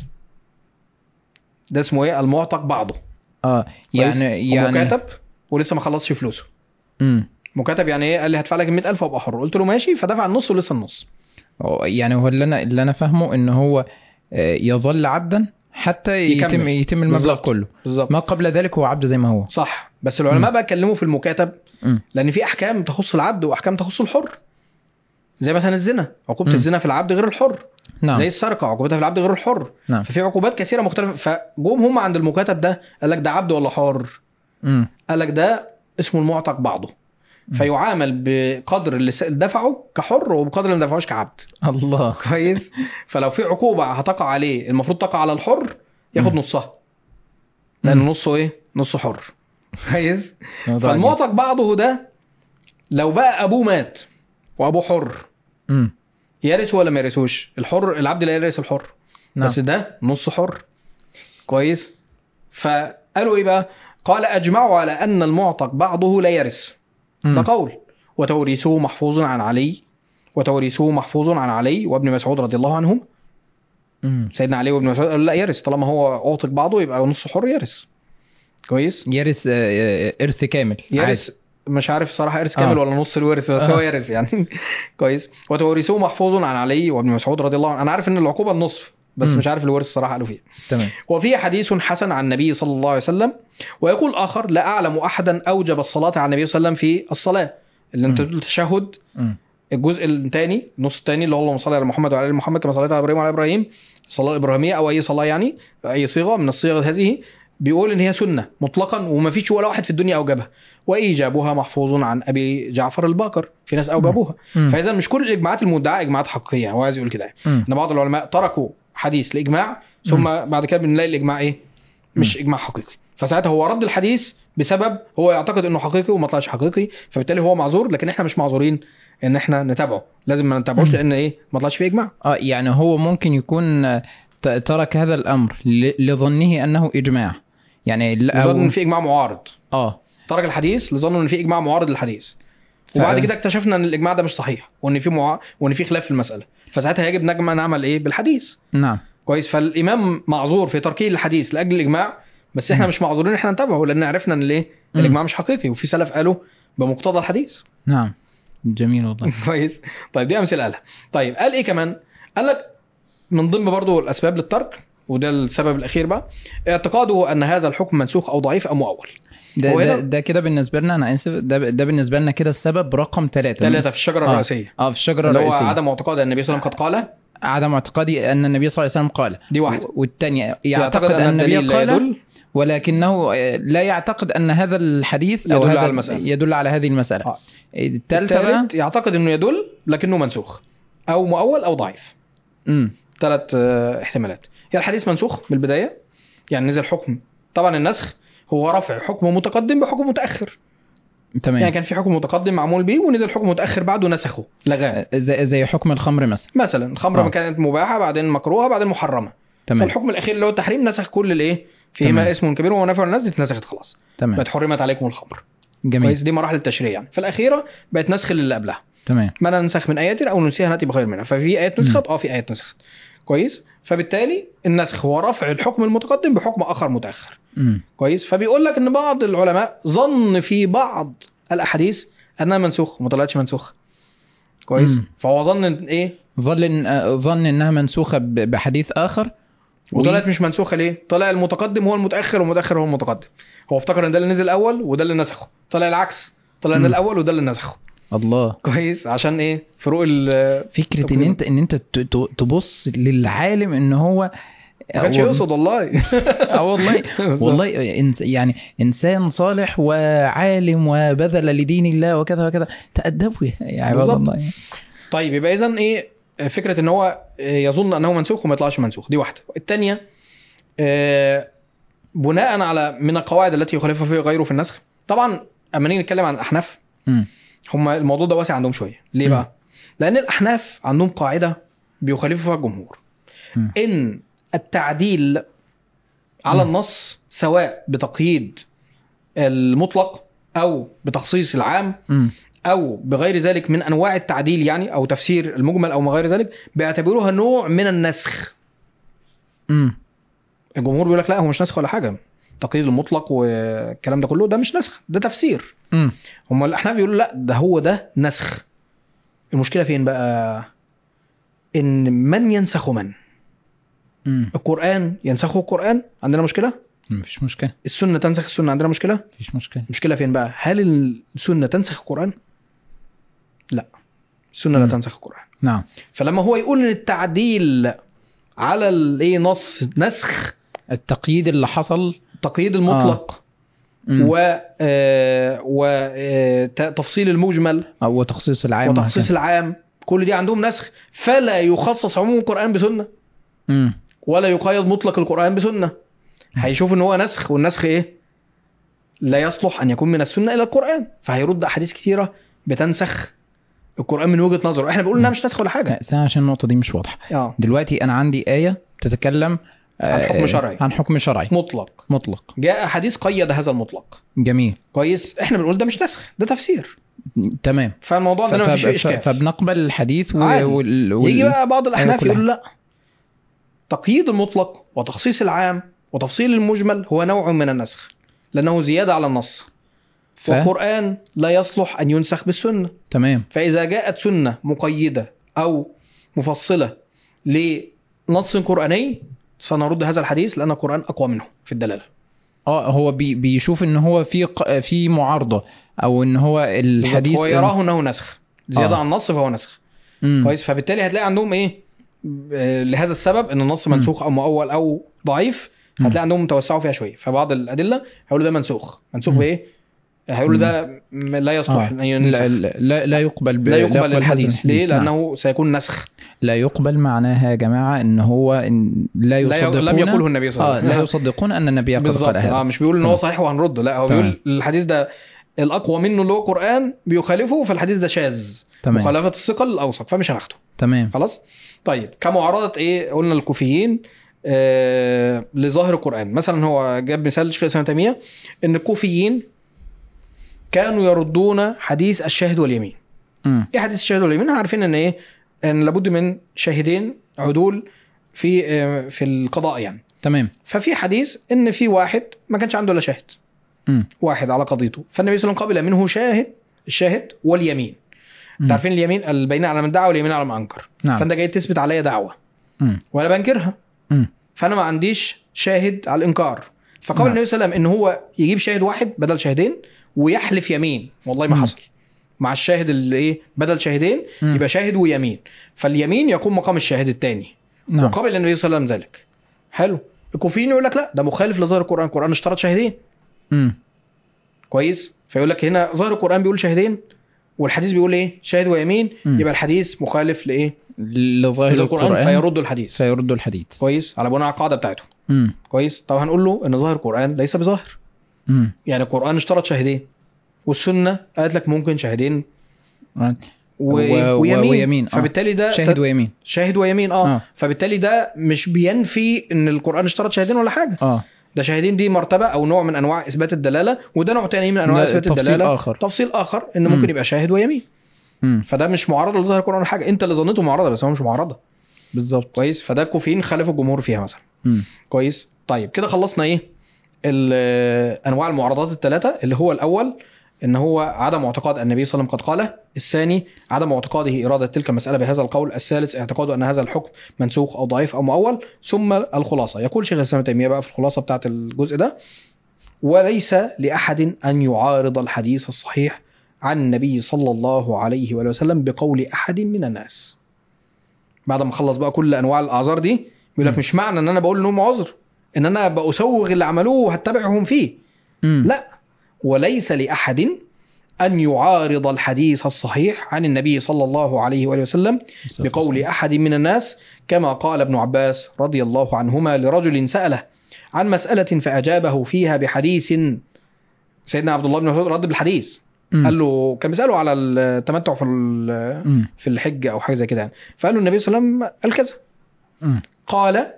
ده اسمه ايه المعتق بعضه اه كويس؟ يعني هو يعني مكاتب ولسه ما خلصش فلوسه مم. مكاتب يعني ايه قال لي هدفع لك 100000 وابقى حر قلت له ماشي فدفع النص ولسه النص هو- يعني هو اللي انا اللي انا فاهمه ان هو آه، يظل عبدا حتى يتم يكمل. يتم المبلغ بالظبط. كله بالظبط ما قبل ذلك هو عبد زي ما هو صح بس العلماء مم. بقى اتكلموا في المكاتب مم. لان في احكام تخص العبد واحكام تخص الحر زي مثلا الزنا عقوبه مم. الزنا في العبد غير الحر نعم زي السرقه عقوبتها في العبد غير الحر نعم ففي عقوبات كثيره مختلفه فجم هم عند المكاتب ده قال لك ده عبد ولا حر مم. قال لك ده اسمه المعتق بعضه مم. فيعامل بقدر اللي س- دفعه كحر وبقدر اللي ما دفعوش كعبد الله كويس فلو في عقوبه هتقع عليه المفروض تقع على الحر ياخد مم. نصها لان مم. نصه ايه نصه حر كويس موضوع عجيب. فالمعتق بعضه ده لو بقى ابوه مات وابوه حر مم. يرث ولا ما يرثوش الحر العبد لا يرث الحر نعم بس ده نص حر كويس فقالوا ايه بقى قال اجمعوا على ان المعتق بعضه لا يرث ده مم. قول وتوريثه محفوظ عن علي وتوريثه محفوظ عن علي وابن مسعود رضي الله عنهم مم. سيدنا علي وابن مسعود قالوا لا يرث طالما هو اعتق بعضه يبقى نص حر يرث كويس يرث آه، آه، ارث كامل يرث مش عارف صراحه ارث كامل آه. ولا نص الورث بس آه. هو يرث يعني كويس وتورثه محفوظ عن علي وابن مسعود رضي الله عنه انا عارف ان العقوبه النصف بس مم. مش عارف الورث الصراحه قالوا فيه تمام وفي حديث حسن عن النبي صلى الله عليه وسلم ويقول اخر لا اعلم احدا اوجب الصلاه على النبي صلى الله عليه وسلم في الصلاه اللي انت مم. تقول التشهد مم. الجزء الثاني النص الثاني اللي هو اللهم صل على محمد وعلى ال محمد كما صليت على ابراهيم وعلى ابراهيم الصلاه الابراهيميه او اي صلاه يعني اي صيغه من الصيغ هذه بيقول ان هي سنه مطلقا وما فيش ولا واحد في الدنيا اوجبها وايجابها محفوظ عن ابي جعفر الباقر في ناس اوجبوها مم. فاذا مش كل الاجماعات المدعاه اجماعات حقيقيه هو عايز يقول كده يعني. مم. ان بعض العلماء تركوا حديث لاجماع ثم بعد كده بنلاقي الاجماع ايه مش اجماع حقيقي فساعتها هو رد الحديث بسبب هو يعتقد انه حقيقي وما طلعش حقيقي فبالتالي هو معذور لكن احنا مش معذورين ان احنا نتابعه لازم ما نتابعوش مم. لان ايه ما طلعش فيه اجماع اه يعني هو ممكن يكون آه، ت- ترك هذا الامر ل- لظنه انه اجماع يعني لا لظن ان أو... في اجماع معارض اه ترك الحديث لظن ان في اجماع معارض للحديث وبعد ف- كده اكتشفنا ان الاجماع ده مش صحيح وان في مع... وان في خلاف في المساله فساعتها يجب نجمع نعمل ايه بالحديث نعم كويس فالامام معذور في تركه الحديث لاجل الاجماع بس احنا مم. مش معذورين احنا نتابعه لان عرفنا ان ليه مم. الاجماع مش حقيقي وفي سلف قالوا بمقتضى الحديث نعم جميل والله كويس طيب دي امثله قالها طيب قال ايه كمان قال لك من ضمن برضو الاسباب للترك وده السبب الاخير بقى اعتقاده ان هذا الحكم منسوخ او ضعيف او مؤول ده هو ده, هنا- ده كده بالنسبه لنا انا اسف ده ده بالنسبه لنا كده السبب رقم ثلاثة ثلاثه في الشجره آه. الرئيسيه اه في الشجره اللي هو الرئيسيه عدم اعتقاد ان النبي صلى الله عليه وسلم قد قال عدم اعتقادي ان النبي صلى الله عليه وسلم قال دي واحده و- والثانيه يعتقد ان النبي الدليل لا قال يدل ولكنه آه، لا يعتقد ان هذا الحديث او يدل هذا على المسألة. يدل على هذه المساله آه. الثالثه بقى الثالث يعتقد انه يدل لكنه منسوخ او مؤول او ضعيف امم ثلاث آه، احتمالات هي الحديث منسوخ بالبدايه يعني نزل حكم طبعا النسخ هو رفع حكم متقدم بحكم متاخر تمام يعني كان في حكم متقدم معمول بيه ونزل حكم متاخر بعده نسخه لغاه زي, زي حكم الخمر مثلا مثلا الخمره آه. ما كانت مباحه بعدين مكروهه بعدين محرمه تمام فالحكم الاخير اللي هو التحريم نسخ كل الايه فيهما تمام. اسم كبير ومنافع للناس دي اتنسخت خلاص تمام بقت حرمت عليكم الخمر جميل كويس دي مراحل التشريع يعني فالاخيره بقت نسخ للي قبلها تمام ما ننسخ من ايات او ننسيها ناتي بخير منها ففي ايات نسخت اه في ايات نسخت كويس فبالتالي النسخ هو رفع الحكم المتقدم بحكم اخر متاخر امم كويس فبيقول لك ان بعض العلماء ظن في بعض الاحاديث انها منسوخ ما طلعتش منسوخه كويس مم. فهو ظن إن ايه ظن إن- آه، ظن انها منسوخه ب- بحديث اخر و- وطلعت مش منسوخه ليه طلع المتقدم هو المتاخر والمتاخر هو المتقدم هو افتكر ان ده اللي نزل الاول وده اللي نسخه طلع العكس طلع ان مم. الاول وده اللي نسخه الله كويس عشان ايه فروق ال فكره ان تقريبا. انت ان انت ت- ت- تبص للعالم ان هو ما كانش والله- يقصد والله اه والله والله إنس- يعني انسان صالح وعالم وبذل لدين الله وكذا وكذا تأدبوا يا عباد بالظبط. الله يعني. طيب يبقى اذا ايه فكره ان هو يظن انه منسوخ وما يطلعش منسوخ دي واحده الثانيه بناء على من القواعد التي يخالفها فيها غيره في النسخ طبعا اما نيجي نتكلم عن الاحناف مم. هم الموضوع ده واسع عندهم شويه ليه مم. بقى لان الاحناف عندهم قاعده بيخالفوا فيها الجمهور مم. ان التعديل على مم. النص سواء بتقييد المطلق او بتخصيص العام مم. او بغير ذلك من انواع التعديل يعني او تفسير المجمل او ما غير ذلك بيعتبروها نوع من النسخ مم. الجمهور بيقول لك لا هو مش نسخ ولا حاجه تقييد المطلق والكلام ده كله ده مش نسخ ده تفسير مم. هم الاحناف بيقولوا لا ده هو ده نسخ المشكله فين بقى ان من ينسخ من مم. القران ينسخه القران عندنا مشكله مفيش مشكله السنه تنسخ السنه عندنا مشكله مفيش مشكله المشكله فين بقى هل السنه تنسخ القران لا السنه لا مم. تنسخ القران نعم فلما هو يقول ان التعديل على الايه نص نسخ التقييد اللي حصل تقييد المطلق مم. و آه، و آه، ت- تفصيل المجمل او تخصيص العام وتخصيص وهكذا. العام كل دي عندهم نسخ فلا يخصص عموم القران بسنه مم. ولا يقيد مطلق القران بسنه هيشوف ان هو نسخ والنسخ ايه لا يصلح ان يكون من السنه الى القران فهيرد احاديث كثيره بتنسخ القران من وجهه نظره احنا بنقول انها مش نسخ ولا حاجه لا، ساعة عشان النقطه دي مش واضحه اه دلوقتي انا عندي ايه تتكلم عن آه، حكم شرعي. عن حكم شرعي مطلق مطلق جاء حديث قيد هذا المطلق جميل كويس احنا بنقول ده مش نسخ ده تفسير تمام فالموضوع عندنا ف- ما فيش ف- اشكال فبنقبل الحديث و... عادي. وال... وال... يجي بقى بعض الاحناف كل يقول لا تقييد المطلق وتخصيص العام وتفصيل المجمل هو نوع من النسخ لانه زياده على النص ف... والقران لا يصلح ان ينسخ بالسنه تمام فاذا جاءت سنه مقيده او مفصله لنص قراني سنرد هذا الحديث لان القران اقوى منه في الدلاله اه هو بي... بيشوف ان هو في ق... في معارضه او ان هو الحديث هو يراه انه نسخ زياده آه. عن النص فهو نسخ مم. كويس فبالتالي هتلاقي عندهم ايه آه، لهذا السبب ان النص مم. منسوخ او مؤول او ضعيف مم. هتلاقي عندهم توسعوا فيها شويه فبعض الادله هيقولوا ده منسوخ منسوخ مم. بايه هيقولوا ده م- لا يصلح آه. ان ينسخ لا, لا لا يقبل ب... لا يقبل هذا الحديث ليه نعم. لانه سيكون نسخ لا يقبل معناها يا جماعه ان هو إن لا لا ي- يصدقون لم يقوله النبي صلى الله اه عليه وسلم لا يصدقون ان النبي قد بالظبط قال هذا اه مش بيقول ان هو تمام. صحيح وهنرد لا هو تمام. بيقول الحديث ده الاقوى منه اللي هو قران بيخالفه فالحديث ده شاذ تمام مخالفه الثقل الاوثق فمش هناخده تمام خلاص طيب كمعارضه ايه قلنا الكوفيين آه لظاهر القران مثلا هو جاب مثال شيخ الاسلام ابن تيميه ان الكوفيين كانوا يردون حديث الشاهد واليمين مم. ايه حديث الشاهد واليمين عارفين ان ايه ان لابد من شاهدين عدول في آه في القضاء يعني تمام ففي حديث ان في واحد ما كانش عنده الا شاهد مم. واحد على قضيته فالنبي صلى الله عليه وسلم قبل منه شاهد الشاهد واليمين مم. انت عارفين اليمين البينة على من دعا واليمين على من انكر نعم فانت جاي تثبت عليا دعوه مم. وانا بنكرها مم. فانا ما عنديش شاهد على الانكار فقال نعم. النبي صلى الله عليه وسلم ان هو يجيب شاهد واحد بدل شاهدين ويحلف يمين والله ما مم. حصل مع الشاهد اللي ايه بدل شاهدين مم. يبقى شاهد ويمين فاليمين يقوم مقام الشاهد الثاني نعم وقبل النبي صلى الله عليه وسلم ذلك حلو الكوفيين يقول لك لا ده مخالف لظاهر القران القران اشترط شاهدين مم. كويس فيقول لك هنا ظاهر القران بيقول شاهدين والحديث بيقول ايه شاهد ويمين مم. يبقى الحديث مخالف لايه لظاهر القران القرآن فيرد الحديث فيرد الحديث كويس على بناء على القاعده بتاعته مم. كويس طب هنقول له ان ظاهر القران ليس بظاهر مم. يعني القران اشترط شاهدين والسنه قالت لك ممكن شاهدين و... و- ويمين. ويمين، آه. فبالتالي ده شاهد ويمين شاهد ويمين اه, آه. فبالتالي ده مش بينفي ان القران اشترط شاهدين ولا حاجه اه ده شاهدين دي مرتبه او نوع من انواع اثبات الدلاله وده نوع تاني من انواع ده اثبات تفصيل الدلاله آخر. تفصيل اخر ان مم. ممكن يبقى شاهد ويمين مم. فده مش معارضه لظاهر القران ولا حاجه انت اللي ظنيته معارضه بس هو مش معارضه بالظبط كويس فده الكوفيين خالفوا الجمهور فيها مثلا مم. كويس طيب كده خلصنا ايه ال- انواع المعارضات الثلاثه اللي هو الاول ان هو عدم اعتقاد النبي صلى الله عليه وسلم قد قاله الثاني عدم اعتقاده اراده تلك المساله بهذا القول الثالث اعتقاده ان هذا الحكم منسوخ او ضعيف او مؤول ثم الخلاصه يقول شيخ الاسلام ابن تيميه بقى في الخلاصه بتاعه الجزء ده وليس لاحد ان يعارض الحديث الصحيح عن النبي صلى الله عليه وآله وسلم بقول احد من الناس بعد ما خلص بقى كل انواع الاعذار دي بيقول لك مم. مش معنى ان انا بقول انهم عذر ان انا بسوغ اللي عملوه وهتبعهم فيه مم. لا وليس لاحد ان يعارض الحديث الصحيح عن النبي صلى الله عليه واله وسلم بقول احد من الناس كما قال ابن عباس رضي الله عنهما لرجل ساله عن مساله فاجابه فيها بحديث سيدنا عبد الله بن مسعود رد بالحديث مم. قال له كان بيساله على التمتع في ال- مم. في الحج او حاجه زي كده يعني فقال له النبي صلى الله عليه وسلم قال كذا مم. قال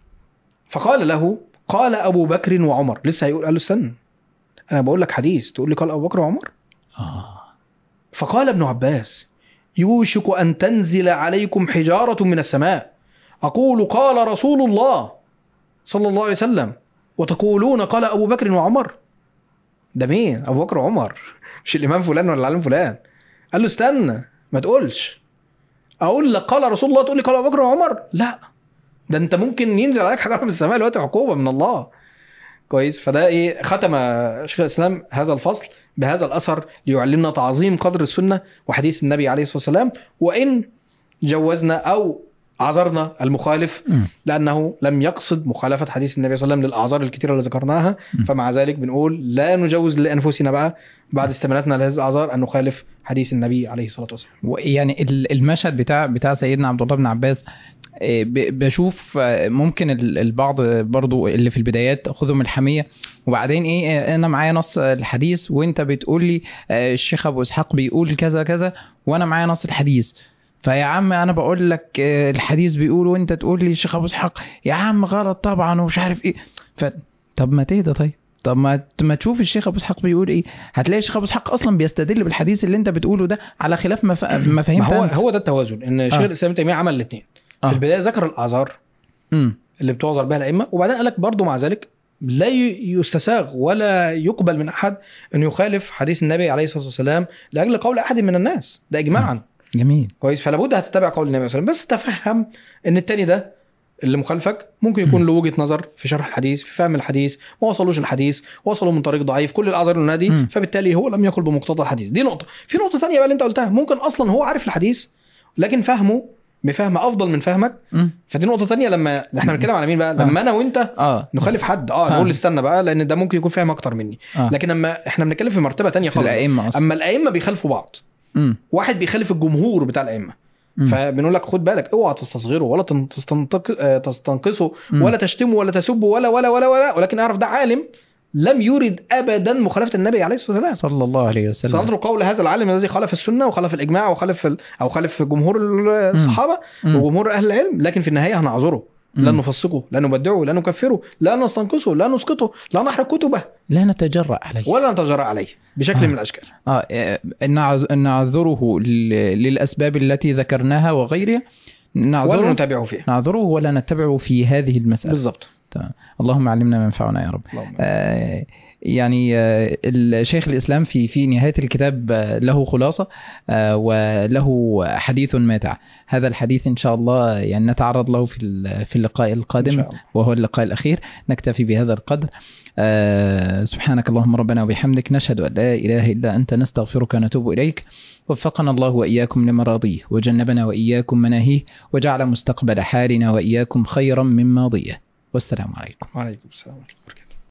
فقال له قال ابو بكر وعمر لسه هيقول قال له استنى انا بقول لك حديث تقول لي قال ابو بكر وعمر آه. فقال ابن عباس يوشك ان تنزل عليكم حجاره من السماء اقول قال رسول الله صلى الله عليه وسلم وتقولون قال ابو بكر وعمر ده مين ابو بكر وعمر مش الامام فلان ولا العالم فلان قال له استنى ما تقولش اقول لك قال رسول الله تقول لي قال ابو بكر وعمر لا ده انت ممكن ينزل عليك حجاره من السماء دلوقتي عقوبه من الله كويس فده ايه ختم شيخ الاسلام هذا الفصل بهذا الاثر ليعلمنا تعظيم قدر السنه وحديث النبي عليه الصلاه والسلام وان جوزنا او عذرنا المخالف مم. لانه لم يقصد مخالفه حديث النبي صلى الله عليه وسلم للاعذار الكثيره اللي ذكرناها م. فمع ذلك بنقول لا نجوز لانفسنا بقى بعد استمالتنا لهذه الاعذار ان نخالف حديث النبي عليه الصلاه والسلام يعني ال- المشهد بتاع بتاع سيدنا عبد الله بن عباس آه، ب- بشوف آه، ممكن ال- البعض برضو اللي في البدايات خذهم الحميه وبعدين ايه آه، انا معايا نص الحديث وانت بتقول لي آه، الشيخ ابو اسحاق بيقول كذا كذا وانا معايا نص الحديث فيا عم انا بقول لك آه، الحديث بيقول وانت تقول لي الشيخ ابو اسحاق يا عم غلط طبعا ومش عارف ايه ف طب ما تهدى طيب طب ما ما تشوف الشيخ ابو اسحاق بيقول ايه هتلاقي الشيخ ابو اسحاق اصلا بيستدل بالحديث اللي انت بتقوله ده على خلاف ما, ف... ما ما فهمت هو أنت. هو ده التوازن ان شيخ آه. الاسلام ابن تيميه عمل الاثنين آه. في البدايه ذكر الاعذار مم. اللي بتعذر بها الائمه وبعدين قال لك برضه مع ذلك لا ي- يستساغ ولا يقبل من احد انه يخالف حديث النبي عليه الصلاه والسلام لاجل قول احد من الناس ده اجماعا جميل كويس فلا بد هتتبع قول النبي صلى الله عليه وسلم بس تفهم ان التاني ده اللي مخالفك ممكن يكون له وجهه نظر في شرح الحديث في فهم الحديث ما وصلوش الحديث وصلوا من طريق ضعيف كل الاعذار اللي دي مم. فبالتالي هو لم يقل بمقتضى الحديث دي نقطه في نقطه ثانيه بقى اللي انت قلتها ممكن اصلا هو عارف الحديث لكن فهمه بفهم افضل من فهمك مم. فدي نقطه ثانيه لما ده احنا بنتكلم على مين بقى لما انا وانت اه نخالف حد اه آه. نقول استنى بقى لان ده ممكن يكون فاهم اكتر مني آه. لكن لما احنا بنتكلم في مرتبه تانية في خالص الائمه اصلا اما الائمه بيخالفوا بعض مم. واحد بيخالف الجمهور بتاع الائمه مم. فبنقول لك خد بالك اوعى تستصغره ولا تن- تستنطق آه، تستنقصه مم. ولا تشتمه ولا تسبه ولا ولا ولا ولا ولكن اعرف ده عالم لم يرد ابدا مخالفه النبي عليه الصلاه والسلام صلى الله عليه وسلم سنظر قول هذا العالم الذي خالف السنه وخالف الاجماع وخالف ال... او خالف جمهور الصحابه مم. وجمهور اهل العلم لكن في النهايه هنعذره مم. لا نفسقه لا نبدعه لا نكفره لا نستنقصه لا نسقطه لا نحرق كتبه لا نتجرأ عليه ولا نتجرأ عليه بشكل آه. من الاشكال آه آه، نعذ- نعذره ل- للأسباب التي ذكرناها وغيرها ولا نعذره نتابعه فيه نعذره ولا نتبعه في هذه المسألة بالظبط تمام. اللهم علمنا ما ينفعنا يا رب اللهم آه، يعني آه، الشيخ الإسلام في في نهاية الكتاب آه، له خلاصة آه، وله حديث ماتع هذا الحديث إن شاء الله يعني نتعرض له في ال- في اللقاء إن القادم شاء الله. وهو اللقاء الأخير نكتفي بهذا القدر آه، سبحانك اللهم ربنا وبحمدك نشهد أن لا إله إلا أنت نستغفرك ونتوب إليك وفقنا الله وإياكم لمراضيه وجنبنا وإياكم مناهيه وجعل مستقبل حالنا وإياكم خيرا من ماضيه والسلام عليكم وعليكم السلام ورحمه الله وبركاته